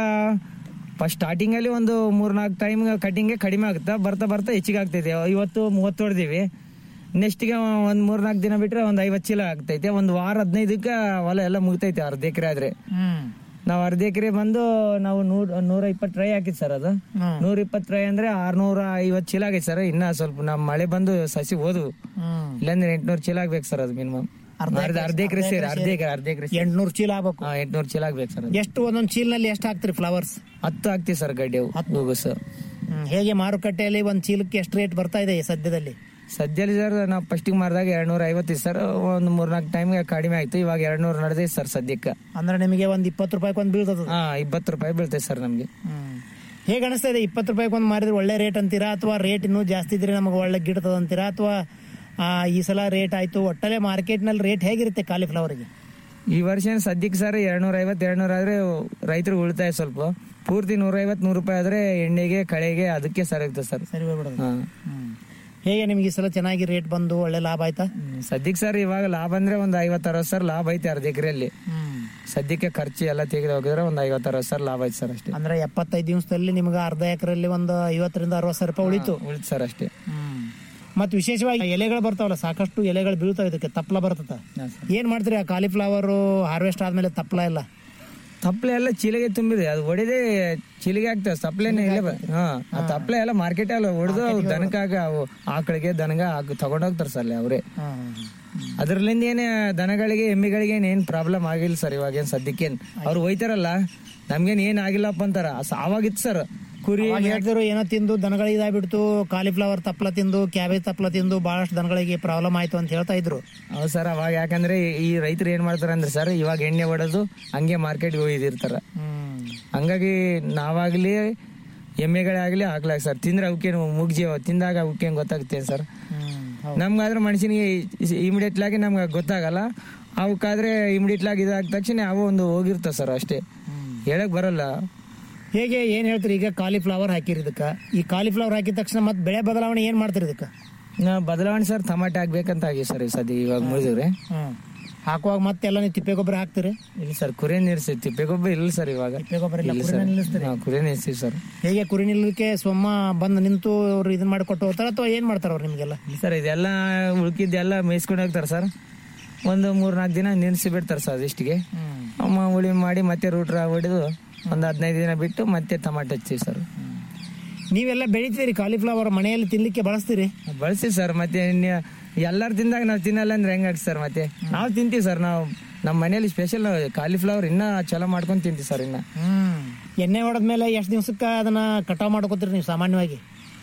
ಫಸ್ಟ್ ಸ್ಟಾರ್ಟಿಂಗ್ ಅಲ್ಲಿ ಒಂದು ಮೂರ್ ನಾಲ್ಕು ಟೈಮ್ ಕಟಿಂಗ್ ಕಡಿಮೆ ಆಗುತ್ತಾ ಬರ್ತಾ ಬರ್ತಾ ಹೆಚ್ಚಿಗೆ ಆಗ್ತೈತೆ ಇವತ್ತು ಮೂವತ್ತು ಹೊಡೆದಿವಿ ನೆಕ್ಸ್ಟ್ಗೆ ಒಂದ್ ಮೂರ್ ನಾಲ್ಕು ದಿನ ಬಿಟ್ರೆ ಒಂದ್ ಐವತ್ತು ಚೀಲ ಆಗ್ತೈತೆ ಒಂದ್ ವಾರ ಹದಿನೈದಕ್ಕೆ ಹೊಲ ಎಲ್ಲ ಮುಗ್ತೈತೆ ಅರ್ಧ ಎಕರೆ ಆದ್ರೆ ನಾವು ಅರ್ಧ ಎಕರೆ ಬಂದು ನಾವು ನೂರ್ ನೂರ ಇಪ್ಪತ್ತು ಟ್ರೈ ಹಾಕಿದ್ ಸರ್ ಅದು ನೂರ ಇಪ್ಪತ್ತು ಟ್ರೈ ಅಂದ್ರೆ ಆರ್ನೂರ ಐವತ್ತು ಚೀಲ ಆಗೈತೆ ಸರ್ ಇನ್ನ ಸ್ವಲ್ಪ ನಮ್ ಮಳೆ ಬಂದು ಸಸಿ ಹೋದ್ವು ಇಲ್ಲಾಂದ್ರೆ ಎಂಟ್ನೂರು ಚೀಲ ಆಗ್ಬೇಕು ಸರ್ ಅದು ಮಿನಿಮಮ್ ಅರ್ಧ ಅರ್ಧ ಎಕರೆ ಸೇರಿ ಅರ್ಧ ಎಕರೆ ಅರ್ಧ ಎಕರೆ ಎಂಟ್ನೂರು ಚೀಲ ಆಗ್ಬೇಕು ಎಂಟ್ನೂರು ಚೀಲ ಆಗ್ಬೇಕು ಸರ್ ಎಷ್ಟು ಒಂದೊಂದ್ ಚೀಲನಲ್ಲಿ ಎಷ್ಟು ಹಾಕ್ತಿರಿ ಫ್ಲವರ್ಸ್ ಹತ್ತು ಹಾಕ್ತಿವಿ ಸರ್ ಗಡ್ಡೆ ಹೂಗುಸು ಹೇಗೆ ಮಾರುಕಟ್ಟೆಯಲ್ಲಿ ಒಂದ್ ಚೀಲಕ್ಕೆ ಎಷ್ಟು ರೇಟ್ ಬರ್ತಾ ಇದೆ ಸದ್ಯದಲ್ಲಿ ಸದ್ಯದಲ್ಲಿ ಸರ್ ನಾವು ಫಸ್ಟಿಗೆ ಮಾರಿದಾಗ ಎರಡ್ನೂರ ಐವತ್ತು ಸರ್ ಒಂದು ಮೂರ್ನಾಲ್ಕು ಟೈಮ್ಗೆ ಕಡಿಮೆ ಆಯ್ತು ಇವಾಗ ಎರಡ್ನೂರ ನಡೆದೈತೆ ಸರ್ ಸದ್ಯಕ್ಕೆ ಅಂದ್ರೆ ನಿಮಗೆ ಒಂದ್ ಇಪ್ಪತ್ತು ರೂಪಾಯಿ ಒಂದ್ ಬೀಳ್ತದ ಹಾ ಇಪ್ಪತ್ತು ರೂಪಾಯಿ ಬೀಳ್ತೈತೆ ಸರ್ ನಮ್ಗೆ ಹೇಗೆ ಅನಿಸ್ತಾ ಇದೆ ಇಪ್ಪತ್ತು ರೂಪಾಯಿ ಒಂದ್ ಮಾರಿದ್ರೆ ಒಳ್ಳೆ ರೇಟ್ ಅಂತೀರಾ ಅಥವಾ ರೇಟ್ ಇನ್ನೂ ಜಾಸ್ತಿ ಇದ್ರೆ ನಮಗೆ ಒಳ್ಳೆ ಗಿಡತದ ಅಂತೀರಾ ಅಥವಾ ಈ ಸಲ ರೇಟ್ ಆಯ್ತು ಒಟ್ಟಲೆ ಮಾರ್ಕೆಟ್ ನಲ್ಲಿ ರೇಟ್ ಹೇಗಿರುತ್ತೆ ಕಾಲಿಫ್ಲವರ್ಗೆ ಈ ವರ್ಷ ಏನ್ ಸದ್ಯಕ್ಕೆ ಸರ್ ಎರಡ್ನೂರ ಐವತ್ತು ಎರಡ್ನೂರ ಆದ್ರೆ ರೈತರು ಉಳಿತಾಯ ಸ್ವಲ್ಪ ಪೂರ್ತಿ ನೂರ ಐವತ್ತು ನೂರು ರೂಪಾಯಿ ಆದ್ರೆ ಎಣ್ಣೆಗೆ ಕಳೆಗೆ ಅದಕ್ಕೆ ಸರ್ ಇರ್ತದೆ ಸರ್ ಸರಿ ಹೋಗ್ಬಿಡೋದು ಹಾ ಹೇಗೆ ನಿಮ್ಗೆ ಈ ಸಲ ಚೆನ್ನಾಗಿ ರೇಟ್ ಬಂದು ಒಳ್ಳೆ ಲಾಭ ಆಯ್ತಾ ಸದ್ಯಕ್ಕೆ ಸರ್ ಇವಾಗ ಲಾಭ ಅಂದ್ರೆ ಒಂದ್ ಐವತ್ತು ಅರವತ್ತು ಸರ್ ಲಾಭ ಐತೆ ಅರ್ಧ ಎಕರೆಯಲ್ಲಿ ಸದ್ಯಕ್ಕೆ ಖರ್ಚು ಎಲ್ಲ ತೆಗೆದು ಹೋಗಿದ್ರೆ ಒಂದ್ ಐವತ್ತು ಅರವತ್ತು ಸರ್ ಲಾಭ ಐತೆ ಸರ್ ಅಷ್ಟೇ ಅಂದ್ರೆ ಎಪ್ಪತ್ತೈದು ದಿವಸದಲ್ಲಿ ನಿಮ್ಗೆ ಅರ್ಧ ಎಕರೆಯಲ್ಲಿ ಒಂದು ಐವತ್ತರಿಂದ ಅರವತ್ತು ಸಾವಿರ ರೂಪಾಯಿ ಉಳಿತು ಉಳಿತು ಸರ್ ಅಷ್ಟೇ ಮತ್ತೆ ವಿಶೇಷವಾಗಿ ಎಲೆಗಳು ಬರ್ತಾವಲ್ಲ ಸಾಕಷ್ಟು ಎಲೆಗಳು ಬೀಳ್ತಾವ ಇದಕ್ಕೆ ತಪ್ಪಲ ಬರ್ತದ ಏನ್ ಮಾಡ್ತೀರಿ ಆ ಕಾಲಿಫ್ಲವರ್ ಹಾರ್ವೆಸ್ಟ್ ಆದ್ಮೇಲೆ ತಪ್ಪಲ ಎಲ್ಲ ತಪ್ಪಲೆ ಎಲ್ಲ ಚೀಲಿಗೆ ತುಂಬಿದೆ ಅದು ಹೊಡೆದೇ ಚೀಲಿಗೆ ಆಗ್ತದೆ ತಪ್ಪಲೆನೇ ಇಲ್ಲ ಬ- ಹಾ ಆ ತಪ್ಪಲೆ ಎಲ್ಲ ಮಾರ್ಕೆಟ್ ಎಲ್ಲ ಹೊಡೆದು ಅವು ದನಕ್ಕಾಗ ಅವು ಆಕಳಿಗೆ ದನಗ ಹಾಕಿ ತಗೊಂಡೋಗ್ತಾರೆ ಸರ್ ಅವರೇ ಅದ್ರಲ್ಲಿಂದ ಏನೇ ದನಗಳಿಗೆ ಎಮ್ಮೆಗಳಿಗೆ ಏನ್ ಪ್ರಾಬ್ಲಮ್ ಆಗಿಲ್ಲ ಸರ್ ಇವಾಗ ಏನ್ ಸದ್ಯಕ್ಕೇನ್ ಅವ್ರು ಹೋಯ್ತಾರಲ್ಲ ನಮ್ಗೇನ್ ಏನ್ ಆಗಿಲ್ಲಪ್ಪ ಅಂತಾರ ಅವಾಗಿತ್ತು ಸರ್ ಕುರಿ ಅವಾಗ ಹೇಳ್ತಿದ್ರು ಏನೋ ತಿಂದು ದನಗಳಿಗೆ ಇದಾಗ್ಬಿಡ್ತು ಕಾಲಿಫ್ಲವರ್ ತಪ್ಪಲ ತಿಂದು ಕ್ಯಾಬೇಜ್ ತಪ್ಪಲ ತಿಂದು ಬಹಳಷ್ಟು ದನಗಳಿಗೆ ಪ್ರಾಬ್ಲಮ್ ಆಯ್ತು ಅಂತ ಹೇಳ್ತಾ ಇದ್ರು ಹೌದು ಸರ್ ಅವಾಗ ಯಾಕಂದ್ರೆ ಈ ರೈತರು ಏನ್ ಮಾಡ್ತಾರ ಅಂದ್ರೆ ಸರ್ ಇವಾಗ ಎಣ್ಣೆ ಹೊಡೆದು ಹಂಗೆ ಮಾರ್ಕೆಟ್ಗೆ ಒಯ್ದಿರ್ತಾರ ಹಂಗಾಗಿ ನಾವಾಗ್ಲಿ ಎಮ್ಮೆಗಳಾಗ್ಲಿ ಹಾಕ್ಲಾಗ ಸರ್ ತಿಂದ್ರೆ ಅವಕ್ಕೇನು ಮುಗ್ಜೀವ ತಿಂದಾಗ ಅವಕ್ಕೇನು ಗೊತ್ತಾಗುತ್ತೆ ಸರ್ ನಮ್ಗಾದ್ರೆ ಮನುಷ್ಯನಿಗೆ ಇಮಿಡಿಯೇಟ್ ಆಗಿ ನಮ್ಗೆ ಗೊತ್ತಾಗಲ್ಲ ಅವಕ್ಕಾದ್ರೆ ಇಮಿಡಿಯೇಟ್ ಆಗಿ ಇದಾದ ತಕ್ಷಣ ಅವು ಒಂದು ಹೋಗಿರ್ತಾವ ಸರ್ ಅಷ್ಟೇ ಹೇಳಕ್ ಬರಲ್ಲ ಹೇಗೆ ಏನ್ ಹೇಳ್ತೀರಿ ಈಗ ಕಾಲಿಫ್ಲವರ್ ಹಾಕಿರಿ ಇದಕ್ಕ ಈ ಕಾಲಿಫ್ಲವರ್ ಹಾಕಿದ ತಕ್ಷಣ ಮತ್ತೆ ಬೆಳೆ ಬದಲಾವಣೆ ಏನ್ ಮಾಡ್ತೀರಿ ಇದಕ್ಕ ನಾ ಬದಲಾವಣೆ ಸರ್ ಟಮಾಟೆ ಹಾಕ್ಬೇಕಂತ ಆಗಿ ಸರ್ ಈ ಸದ್ಯ ಇವಾಗ ಮುಗಿದಿವ್ರಿ ಹ್ಮ್ ಹಾಕುವಾಗ ಮತ್ತೆಲ್ಲ ನೀವು ತಿಪ್ಪೆ ಗೊಬ್ಬರ ಹಾಕ್ತೀರಿ ಇಲ್ಲ ಸರ್ ಕುರಿ ನಿಲ್ಸಿ ತಿಪ್ಪೆ ಗೊಬ್ಬರ ಇಲ್ಲ ಸರ್ ಇವಾಗ ತಿಪ್ಪೆ ಗೊಬ್ಬರ ಇಲ್ಲ ಇಲ್ಲ ಕುರಿನ ಸರ್ ನಿಲ್ಲಿಸ್ತೀರಿ? ಹಾ, ಕುರಿ ನಿಲ್ಸಿ ಸರ್ ಹೇಗೆ ಕುರಿ ನಿಲ್ಲಕ್ಕೆ ಸೊಮ್ಮ ಬಂದು ನಿಂತು ಅವ್ರು ಇದನ್ನ ಮಾಡಿ ಕೊಟ್ಟು ಹೋಗ್ತಾರ ಅಥವಾ ಏನ್ ಮಾಡ್ತಾರ ಅವ್ರು ನಿಮ್ಗೆಲ್ಲ ಸರ್ ಇದೆಲ್ಲ ಉಳ್ಕಿದ್ದೆಲ್ಲ ಮೇಯಿಸ್ಕೊಂಡು ಹೋಗ್ತಾರೆ ಸರ್ ಒಂದು ಮೂರ್ ನಾಲ್ಕು ದಿನ ನಿಲ್ಸಿ ಬಿಡ್ತಾರೆ ಸರ್ ಇಷ್ಟಿಗೆ ಅಮ್ಮ ಉಳಿ ಮಾಡಿ ಮತ್ತೆ ರೂಟ್ರ ಹೊಡೆದು ಒಂದು ಹದಿನೈದು ದಿನ ಬಿಟ್ಟು ಮತ್ತೆ ಟಮಾಟೆ ಹಚ್ತೀವಿ ಸರ್ ನೀವೆಲ್ಲ ಬೆಳಿತೀರಿ ಕಾಲಿಫ್ಲವರ್ ಮನೆಯಲ್ಲಿ ತಿನ್ಲಿಕ್ಕೆ ಬಳಸ್ತೀರಿ ಬಳಸಿ ಸರ್ ಮತ್ತೆ ಎಲ್ಲಾರು ತಿಂದಾಗ ನಾವು ತಿನ್ನಲ್ಲ ಅಂದ್ರೆ ಹೆಂಗಾಗ ಸರ್ ಮತ್ತೆ ನಾವು ತಿಂತೀವಿ ಸರ್ ನಾವು ನಮ್ಮ ಮನೆಯಲ್ಲಿ ಸ್ಪೆಷಲ್ ಕಾಲಿಫ್ಲವರ್ ಇನ್ನ ಚಲೋ ಮಾಡ್ಕೊಂಡು ತಿಂತೀವಿ ಸರ್ ಇನ್ನ ಹ್ಮ್ ಎಣ್ಣೆ ಹೊಡೆದ್ಮೇಲೆ ಎಷ್ಟು ದಿವ್ಸಕ್ಕ ಅದನ್ನ ಕಟಾವ್ ಮಾಡ್ಕೋತೀರಿ ನೀವು ಸಾಮಾನ್ಯವಾಗಿ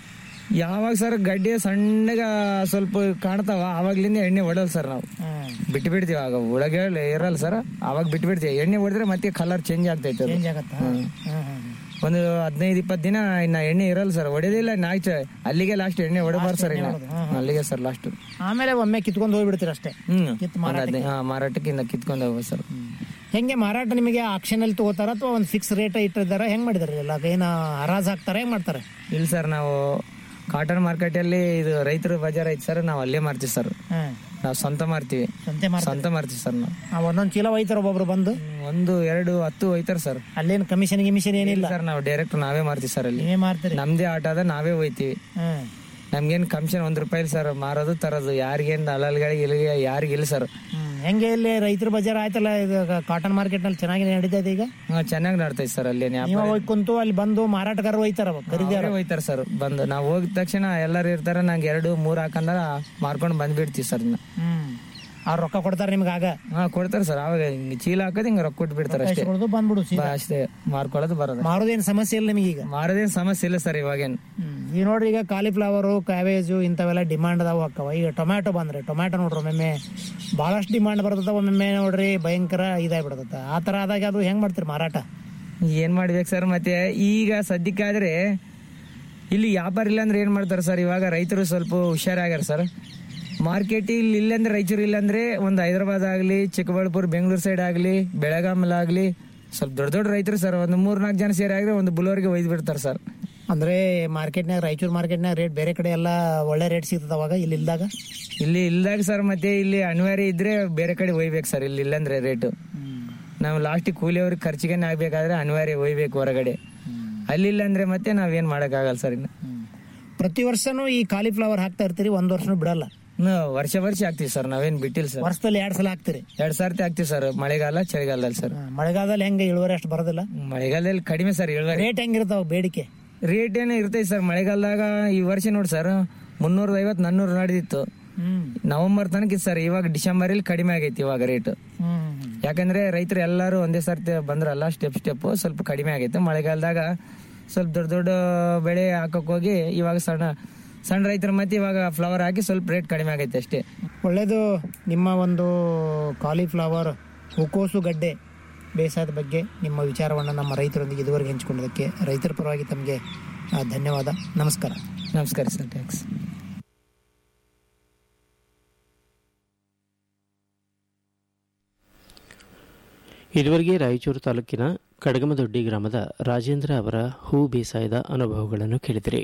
ಯಾವಾಗ ಸರ್ ಗಡ್ಡೆ ಸಣ್ಣಗ ಸ್ವಲ್ಪ ಕಾಣ್ತಾವ ಆವಾಗ್ಲಿಂದ ಎಣ್ಣೆ ಹೊಡಲ್ ಸರ್ ನಾವು ಬಿಟ್ಟು ಬಿಡ್ತೀವಿ ಆಗ ಒಳಗೆ ಇರಲ್ಲ ಸರ್ ಅವಾಗ ಬಿಟ್ಟು ಬಿಡ್ತೀವಿ ಎಣ್ಣೆ ಹೊಡೆದ್ರೆ ಮತ್ತೆ ಕಲರ್ ಚೇಂಜ್ ಆಗ್ತೈತೆ ಅದು. ಚೇಂಜ್ ಆಗತ್ತಾ ಹ್ಮ್. ಒಂದು ಹದಿನೈದು ಇಪ್ಪತ್ತು ದಿನ ಇನ್ನ ಎಣ್ಣೆ ಇರಲ್ಲ ಸರ್ ಹೊಡೆದಿಲ್ಲ ನಾಯ್ತು ಅಲ್ಲಿಗೆ ಲಾಸ್ಟ್ ಎಣ್ಣೆ ಹೊಡಬಾರ್ದು ಸರ್ ಇನ್ನ ಅಲ್ಲಿಗೆ ಸರ್ ಲಾಸ್ಟ್ ಆಮೇಲೆ ಒಮ್ಮೆ ಕಿತ್ಕೊಂಡು ಹೋಗ್ಬಿಡ್ತೀರಿ ಅಷ್ಟೇ ಹ್ಮ್ ಕಿತ್ತು ಒಂದ್ ಮಾರಾಟಕ್ಕೆ. ಹದಿನೈದು- ಹಾ, ಮಾರಾಟಕ್ಕೆ ಇನ್ನ ಕಿತ್ಕೊಂಡು ಹೋಗ್ಬೋದು ಸರ್ ಹೆಂಗೆ ಮಾರಾಟ ನಿಮಗೆ ಆಕ್ಷನ್ ಅಲ್ಲಿ ತಗೋತಾರ ಅಥವಾ ಒಂದು ಫಿಕ್ಸ್ ರೇಟ್ ಇಟ್ಟಿದ್ದಾರ ಹೆಂಗ್ ಮಾಡಿದಾರೆ ಎಲ್ಲ ಏನ ಹರಾಜ್ ಹಾಕ್ತಾರ ಹೆಂಗ್ ಮಾಡ್ತಾರೆ ಇಲ್ಲ ಸರ್ ನಾವು ಕಾಟನ್ ಮಾರ್ಕೆಟ್ ಅಲ್ಲಿ ಇದು ರೈತರ ಬಜಾರ್ ಐತಿ ಸರ್ ನಾವು ಅಲ್ಲೇ ಮಾರ್ತೀವಿ ಸರ್ ನಾವು ಸ್ವಂತ ಮಾರ್ತೀವಿ ಸ್ವಂತ ಸ್ವಂತ ಮಾರ್ತೀವಿ ಸರ್ ನಾವು ಒಂದೊಂದ್ ಚೀಲ ಒಯ್ತಾರ ಒಬ್ಬೊಬ್ರು ಬಂದು ಒಂದು ಎರಡು ಹತ್ತು ಒಯ್ತಾರ ಸರ್ ಅಲ್ಲೇನು ಕಮಿಷನ್ ಗಿಮಿಷನ್ ಏನಿಲ್ಲ ಸರ್ ನಾವು ಡೈರೆಕ್ಟ್ ನಾವೇ ಮಾರ್ತೀವಿ ಸರ್ ಅಲ್ಲಿ ನೀವೇ ಮಾರ್ತೀರಿ ನಮ್ದೇ ಆಟ ಅದ ನಾವೇ ಒಯ್ತೀವಿ ಹ್ಮ್ ನಮ್ಗೇನ್ ಕಮಿಷನ್ ಒಂದ್ ರೂಪಾಯಿ ಸರ್ ಮಾರೋದು ತರೋದು ಯಾರಿಗೇನ್ ದಲಾಲ್ಗಳಿಗೆ ಇಲ್ಲಿಗೆ ಯಾರಿಗಿಲ್ಲ ಸರ್ ಹ್ಮ್. ಹೆಂಗೆ ಇಲ್ಲಿ ರೈತರ ಬಜಾರ್ ಆಯ್ತಲ್ಲ ಇದು ಕಾಟನ್ ಮಾರ್ಕೆಟ್ ನಲ್ಲಿ ಚೆನ್ನಾಗಿ ನಡೀತೈತೆ ಈಗ ಚೆನ್ನಾಗಿ ನಡ್ತೈತಿ ಸರ್ ಅಲ್ಲಿ ನೀವು ಹೋಗಿ ಕುಂತು ಅಲ್ಲಿ ಬಂದು ಮಾರಾಟಗಾರರು ಒಯ್ತಾರ ಖರೀದಿಯಾರ ಹೋಯ್ತಾರ ಸರ್ ಬಂದು ನಾವು ಹೋಗಿದ ತಕ್ಷಣ ಎಲ್ಲಾರು ಇರ್ತಾರ ನಂಗೆ ಎರಡು ಮೂರ್ ಹಾಕಂದ್ರ ಮಾರ್ಕೊಂಡ್ ಬಂದ್ಬಿಡ್ತೀವಿ ಸರ್ ಹ್ಮ್ ಅವ್ರು ರೊಕ್ಕ ಕೊಡ್ತಾರ ನಿಮ್ಗೆ ಆಗ ಹಾ ಕೊಡ್ತಾರ ಸರ್ ಅವಾಗ ಹಿಂಗ್ ಚೀಲ ಹಾಕೋದ್ ಹಿಂಗ ರೊಕ್ಕ ಕೊಟ್ಟು ಬಿಡ್ತಾರ ಅಷ್ಟೇ ಕೊಡೋದು ಬಂದ್ಬಿಡು ಬಾ, ಅಷ್ಟೇ ಮಾರ್ಕೊಳ್ಳೋದು ಬರೋದು ಮಾರೋದೇನ್ ಸಮಸ್ಯೆ ಇಲ್ಲ ನಿಮಗೆ ಈಗ ಮಾರೋದೇನ್ ಸಮಸ್ಯೆ ಇಲ್ಲ ಸರ್ ಇವಾಗೇನ್ ಈಗ ನೋಡ್ರಿ ಈಗ ಕಾಲಿಫ್ಲವರು ಕ್ಯಾಬೇಜು ಇಂಥವೆಲ್ಲ ಡಿಮಾಂಡ್ ಅದಾವ ಅಕ್ಕವ ಈಗ ಟೊಮ್ಯಾಟೊ ಬಂದ್ರೆ ಟೊಮ್ಯಾಟೊ ನೋಡ್ರಿ ಒಮ್ಮೊಮ್ಮೆ ಭಾಳಷ್ಟು ಡಿಮಾಂಡ್ ಬರ್ತದ ಒಮ್ಮೊಮ್ಮೆ ನೋಡ್ರಿ ಭಯಂಕರ ಇದಾಗ್ಬಿಡ್ತದ ಆ ತರ ಆದಾಗ ಅದು ಹೆಂಗ್ ಮಾಡ್ತೀರಿ ಮಾರಾಟ ಏನ್ ಮಾಡ್ಬೇಕು ಸರ್ ಮತ್ತೆ ಈಗ ಸದ್ಯಕ್ಕಾದ್ರೆ ಇಲ್ಲಿ ವ್ಯಾಪಾರ ಇಲ್ಲ ಅಂದ್ರೆ ಏನ್ ಮಾಡ್ತಾರೆ ಸರ್ ಇವಾಗ ರೈತರು ಸ್ವಲ್ಪ ಹುಷಾರಾಗ್ಯಾರ ಸರ್ ಮಾರ್ಕೆಟ್ ಇಲ್ಲಿ ಇಲ್ಲಂದ್ರೆ ರಾಯಚೂರು ಇಲ್ಲಾಂದ್ರೆ ಒಂದು ಹೈದರಾಬಾದ್ ಆಗ್ಲಿ ಚಿಕ್ಕಬಳ್ಳಾಪುರ ಬೆಂಗಳೂರು ಸೈಡ್ ಆಗ್ಲಿ ಬೆಳಗಾಮಲ್ಲಿ ಆಗ್ಲಿ ಸ್ವಲ್ಪ ದೊಡ್ಡ ದೊಡ್ಡ ರೈತರು ಸರ್ ಒಂದು ಮೂರ್ ನಾಲ್ಕು ಜನ ಸೇರಿ ಆಗ್ರೆ ಒಂದು ಬುಲೋರ್ಗೆ ಒಯ್ದು ಬಿಡ್ತಾರೆ ಸರ್ ಅಂದ್ರೆ ಮಾರ್ಕೆಟ್ನಾಗ ರಾಯಚೂರು ಮಾರ್ಕೆಟ್ನಾಗ ರೇಟ್ ಬೇರೆ ಕಡೆ ಎಲ್ಲ ಒಳ್ಳೆ ರೇಟ್ ಸಿಗ್ತದ ಅವಾಗ ಇಲ್ಲಿ ಇಲ್ದಾಗ ಇಲ್ಲಿ ಇಲ್ದಾಗ ಸರ್ ಮತ್ತೆ ಇಲ್ಲಿ ಅನಿವಾರ್ಯ ಇದ್ರೆ ಬೇರೆ ಕಡೆ ಒಯ್ಬೇಕು ಸರ್ ಇಲ್ಲಿ ಇಲ್ಲಂದ್ರೆ ರೇಟು ನಾವು ಲಾಸ್ಟಿಗೆ ಕೂಲಿಯವ್ರಿಗೆ ಖರ್ಚಿಗೆ ಆಗ್ಬೇಕಾದ್ರೆ ಅನಿವಾರ್ಯ ಒಯ್ಬೇಕು ಹೊರಗಡೆ ಅಲ್ಲಿಲ್ಲ ಅಂದ್ರೆ ಮತ್ತೆ ನಾವೇನ್ ಆಗಲ್ಲ ಸರ್ ಇನ್ನು ಪ್ರತಿ ವರ್ಷನೂ ಈ ಕಾಲಿಫ್ಲವರ್ ಹಾಕ್ತಾ ಇರ್ತೀರಿ ಒಂದ್ ವರ್ಷನೂ ಬಿಡಲ್ಲ ನಾವು ವರ್ಷ ವರ್ಷ ಹಾಕ್ತಿವಿ ಸರ್ ನಾವೇನ್ ಬಿಟ್ಟಿಲ್ಲ ಸರ್ ವರ್ಷದಲ್ಲಿ ಎರಡ್ ಸಲ ಹಾಕ್ತಿರಿ ಎರಡ್ ಸರ್ತಿ ಹಾಕ್ತಿವಿ ಸರ್ ಮಳೆಗಾಲ ಚಳಿಗಾಲದಲ್ಲಿ ಸರ್ ಮಳೆಗಾಲದಲ್ಲಿ ಹೆಂಗೆ ಇಳುವರಿ ಅಷ್ಟು ಬರೋದಿಲ್ಲ ಮಳೆಗಾಲದಲ್ಲಿ ಕಡಿಮೆ ಸರ್ ಇಳುವರಿ ರೇಟ್ ಹೆಂಗಿರ್ತಾವ ಬೇಡಿಕೆ ರೇಟ್ ಏನೋ ಇರ್ತೈತಿ ಸರ್ ಮಳೆಗಾಲದಾಗ ಈ ವರ್ಷ ನೋಡಿ ಸರ್ ಮುನ್ನೂರ ಐವತ್ ನಾನ್ನೂರು ನಡೆದಿತ್ತು ನವೆಂಬರ್ ತನಕ ಇತ್ತು ಸರ್ ಇವಾಗ ಡಿಸೆಂಬರ್ ಅಲ್ಲಿ ಕಡಿಮೆ ಆಗೈತಿ ಇವಾಗ ರೇಟ್ ಯಾಕಂದ್ರೆ ರೈತರು ಎಲ್ಲರೂ ಒಂದೇ ಸರ್ತಿ ಬಂದ್ರಲ್ಲ ಸ್ಟೆಪ್ ಸ್ಟೆಪ್ ಸ್ವಲ್ಪ ಕಡಿಮೆ ಆಗೈತೆ ಮಳೆಗಾಲದಾಗ ಸ್ವಲ್ಪ ದೊಡ್ಡ ದೊಡ್ಡ ಬೆಳೆ ಹಾಕಕ್ ಹೋಗಿ ಇವಾಗ ಸಣ್ಣ ಸಣ್ಣ ರೈತರು ಮತ್ತೆ ಇವಾಗ ಫ್ಲವರ್ ಹಾಕಿ ಸ್ವಲ್ಪ ರೇಟ್ ಕಡಿಮೆ ಆಗೈತೆ ಅಷ್ಟೇ ಒಳ್ಳೇದು ನಿಮ್ಮ ಒಂದು ಕಾಲಿಫ್ಲವರ್ ಹೂಕೋಸು ಗಡ್ಡೆ ಬೇಸಾಯದ ಬಗ್ಗೆ ನಿಮ್ಮ ವಿಚಾರವನ್ನು ನಮ್ಮ ರೈತರೊಂದಿಗೆ ಇದುವರೆಗೆ ಹಂಚಿಕೊಂಡಿದ್ದಕ್ಕೆ ರೈತರ ಪರವಾಗಿ ತಮಗೆ ಆ, ಧನ್ಯವಾದ ನಮಸ್ಕಾರ ನಮಸ್ಕಾರ ಸರ್ ಥ್ಯಾಂಕ್ಸ್ ಇದುವರೆಗೆ ರಾಯಚೂರು ತಾಲೂಕಿನ ಕಡಗಮದೊಡ್ಡಿ ಗ್ರಾಮದ ರಾಜೇಂದ್ರ ಅವರ ಹೂ ಬೇಸಾಯದ ಅನುಭವಗಳನ್ನು ಕೇಳಿದಿರಿ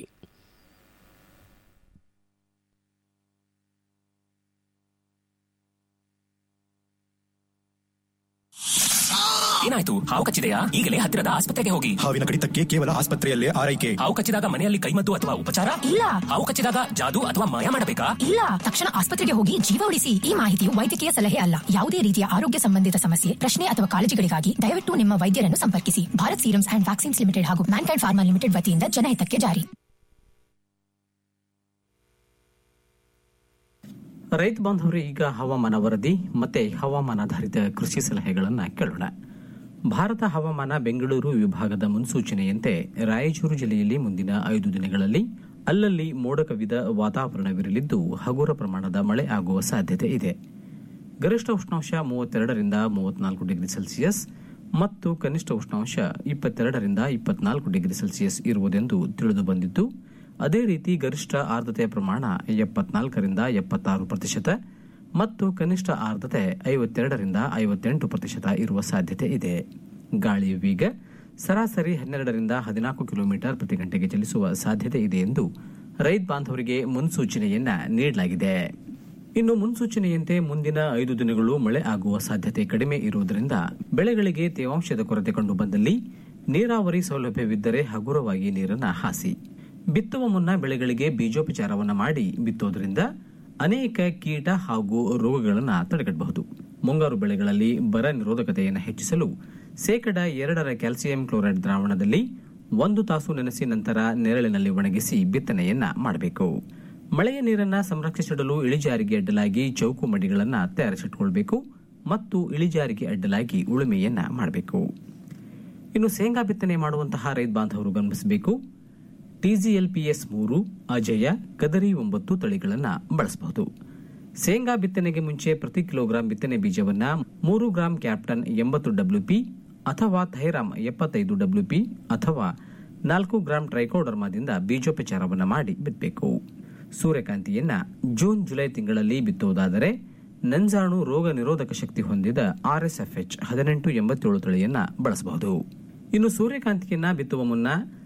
ಏನಾಯ್ತು ಹಾವು ಕಚ್ಚಿದೆಯಾ ಈಗಲೇ ಹತ್ತಿರದ ಆಸ್ಪತ್ರೆಗೆ ಹೋಗಿ ಹಾವಿನ ಕಡಿತಕ್ಕೆ ಕೇವಲ ಆಸ್ಪತ್ರೆಯಲ್ಲೇ ಆರೈಕೆ ಹಾವು ಕಚ್ಚಿದಾಗ ಮನೆಯಲ್ಲಿ ಕೈಮದ್ದು ಅಥವಾ ಉಪಚಾರ ಇಲ್ಲ ಹಾವು ಕಚ್ಚಿದಾಗ ಜಾದು ಅಥವಾ ಮಾಯ ಮಾಡಬೇಕಾ ಇಲ್ಲ ತಕ್ಷಣ ಆಸ್ಪತ್ರೆಗೆ ಹೋಗಿ ಜೀವ ಉಳಿಸಿ ಈ ಮಾಹಿತಿಯು ವೈದ್ಯಕೀಯ ಸಲಹೆ ಅಲ್ಲ ಯಾವುದೇ ರೀತಿಯ ಆರೋಗ್ಯ ಸಂಬಂಧಿತ ಸಮಸ್ಯೆ ಪ್ರಶ್ನೆ ಅಥವಾ ಕಾಳಜಿಗಳಿಗಾಗಿ ದಯವಿಟ್ಟು ನಿಮ್ಮ ವೈದ್ಯರನ್ನು ಸಂಪರ್ಕಿಸಿ Bharat serums and vaccines limited ಹಾಗೂ ಮ್ಯಾನ್ಕೈಂಡ್ ಫಾರ್ಮಾ ಲಿಮಿಟೆಡ್ ವತಿಯಿಂದ ಜನಹಿತಕ್ಕೆ ಜಾರಿ ರೈತ ಬಾಂಧವರು ಈಗ ಹವಾಮಾನ ವರದಿ ಮತ್ತೆ ಹವಾಮಾನಾಧಾರಿತ ಕೃಷಿ ಸಲಹೆಗಳನ್ನು ಕೇಳೋಣ ಭಾರತ ಹವಾಮಾನ ಬೆಂಗಳೂರು ವಿಭಾಗದ ಮುನ್ಸೂಚನೆಯಂತೆ ರಾಯಚೂರು ಜಿಲ್ಲೆಯಲ್ಲಿ ಮುಂದಿನ ಐದು ದಿನಗಳಲ್ಲಿ ಅಲ್ಲಲ್ಲಿ ಮೋಡ ಕವಿದ ವಾತಾವರಣವಿರಲಿದ್ದು ಹಗುರ ಪ್ರಮಾಣದ ಮಳೆ ಆಗುವ ಸಾಧ್ಯತೆ ಇದೆ ಗರಿಷ್ಠ ಉಷ್ಣಾಂಶ ಮೂವತ್ತೆರಡರಿಂದ ಮೂವತ್ನಾಲ್ಕು ಡಿಗ್ರಿ ಸೆಲ್ಸಿಯಸ್ ಮತ್ತು ಕನಿಷ್ಠ ಉಷ್ಣಾಂಶ ಇಪ್ಪತ್ತೆರಡರಿಂದ ಇಪ್ಪತ್ನಾಲ್ಕು ಡಿಗ್ರಿ ಸೆಲ್ಸಿಯಸ್ ಇರುವುದೆಂದು ತಿಳಿದು ಬಂದಿದ್ದು ಅದೇ ರೀತಿ ಗರಿಷ್ಠ ಆರ್ದ್ರತೆಯ ಪ್ರಮಾಣ ಎಪ್ಪತ್ನಾಲ್ಕರಿಂದ ಎಪ್ಪತ್ತಾರು ಪ್ರತಿಶತ ಮತ್ತು ಕನಿಷ್ಠ ಆರ್ದ್ರತೆ ಐವತ್ತೆರಡರಿಂದ ಐವತ್ತೆಂಟು ಪ್ರತಿಶತ ಇರುವ ಸಾಧ್ಯತೆ ಇದೆ ಗಾಳಿಯ ವೇಗ ಸರಾಸರಿ ಹನ್ನೆರಡರಿಂದ ಹದಿನಾಲ್ಕು ಕಿಲೋಮೀಟರ್ ಪ್ರತಿ ಗಂಟೆಗೆ ಚಲಿಸುವ ಸಾಧ್ಯತೆ ಇದೆ ಎಂದು ರೈತ ಬಾಂಧವರಿಗೆ ಮುನ್ಸೂಚನೆಯನ್ನ ನೀಡಲಾಗಿದೆ ಇನ್ನು ಮುನ್ಸೂಚನೆಯಂತೆ ಮುಂದಿನ ಐದು ದಿನಗಳು ಮಳೆ ಆಗುವ ಸಾಧ್ಯತೆ ಕಡಿಮೆ ಇರುವುದರಿಂದ ಬೆಳೆಗಳಿಗೆ ತೇವಾಂಶದ ಕೊರತೆ ಕಂಡು ಬಂದಲ್ಲಿ ನೀರಾವರಿ ಸೌಲಭ್ಯವಿದ್ದರೆ ಹಗುರವಾಗಿ ನೀರನ್ನ ಹಾಸಿ ಬಿತ್ತುವ ಮುನ್ನ ಬೆಳೆಗಳಿಗೆ ಬೀಜೋಪಚಾರವನ್ನು ಮಾಡಿ ಬಿತ್ತೋದ್ರಿಂದ ಅನೇಕ ಕೀಟ ಹಾಗೂ ರೋಗಗಳನ್ನು ತಡೆಗಟ್ಟಬಹುದು ಮುಂಗಾರು ಬೆಳೆಗಳಲ್ಲಿ ಬರ ನಿರೋಧಕತೆಯನ್ನು ಹೆಚ್ಚಿಸಲು ಶೇಕಡ ಎರಡರ ಕ್ಯಾಲ್ಸಿಯಂ ಕ್ಲೋರೈಡ್ ದ್ರಾವಣದಲ್ಲಿ ಒಂದು ತಾಸು ನೆನೆಸಿ ನಂತರ ನೆರಳಿನಲ್ಲಿ ಒಣಗಿಸಿ ಬಿತ್ತನೆಯನ್ನ ಮಾಡಬೇಕು ಮಳೆಯ ನೀರನ್ನ ಸಂರಕ್ಷಿಸಿಡಲು ಇಳಿಜಾರಿಗೆ ಅಡ್ಡಲಾಗಿ ಚೌಕು ಮಡಿಗಳನ್ನ ತಯಾರಿಸಿಟ್ಕೊಳ್ಬೇಕು ಮತ್ತು ಇಳಿಜಾರಿಗೆ ಅಡ್ಡಲಾಗಿ ಉಳುಮೆಯನ್ನ ಮಾಡಬೇಕು ಇನ್ನು ಶೇಂಗಾ ಬಿತ್ತನೆ ಮಾಡುವಂತಹ ರೈತ ಬಾಂಧವರು ಗಮನಿಸಬೇಕು ಟಿಜಿಎಲ್ಪಿಎಸ್ ಮೂರು ಅಜಯ ಕದರಿ ಒಂಬತ್ತು ತಳಿಗಳನ್ನು ಬಳಸಬಹುದು ಶೇಂಗಾ ಬಿತ್ತನೆಗೆ ಮುಂಚೆ ಪ್ರತಿ ಕಿಲೋಗ್ರಾಂ ಬಿತ್ತನೆ ಬೀಜವನ್ನ ಮೂರು ಗ್ರಾಂ ಕ್ಯಾಪ್ಟನ್ ಎಂಬತ್ತು ಡಬ್ಲ್ಯೂಪಿ ಅಥವಾ ಥೈರಾಮ್ ಎಪ್ಪತ್ತೈದು ಡಬ್ಲ್ಯೂಪಿ ಅಥವಾ ನಾಲ್ಕು ಗ್ರಾಂ ಟ್ರೈಕೋಡರ್ಮಾದಿಂದ ಬೀಜೋಪಚಾರವನ್ನು ಮಾಡಿ ಬಿತ್ತಬೇಕು ಸೂರ್ಯಕಾಂತಿಯನ್ನ ಜೂನ್ ಜುಲೈ ತಿಂಗಳಲ್ಲಿ ಬಿತ್ತುವುದಾದರೆ ನಂಜಾಣು ರೋಗ ನಿರೋಧಕ ಶಕ್ತಿ ಹೊಂದಿದ ಆರ್ಎಸ್ಎಫ್ಎಚ್ ಹದಿನೆಂಟು ಎಂಬತ್ತೇಳು ತಳಿಯನ್ನ ಬಳಸಬಹುದು ಇನ್ನು ಸೂರ್ಯಕಾಂತಿಯನ್ನ ಬಿತ್ತುವ ಮುನ್ನ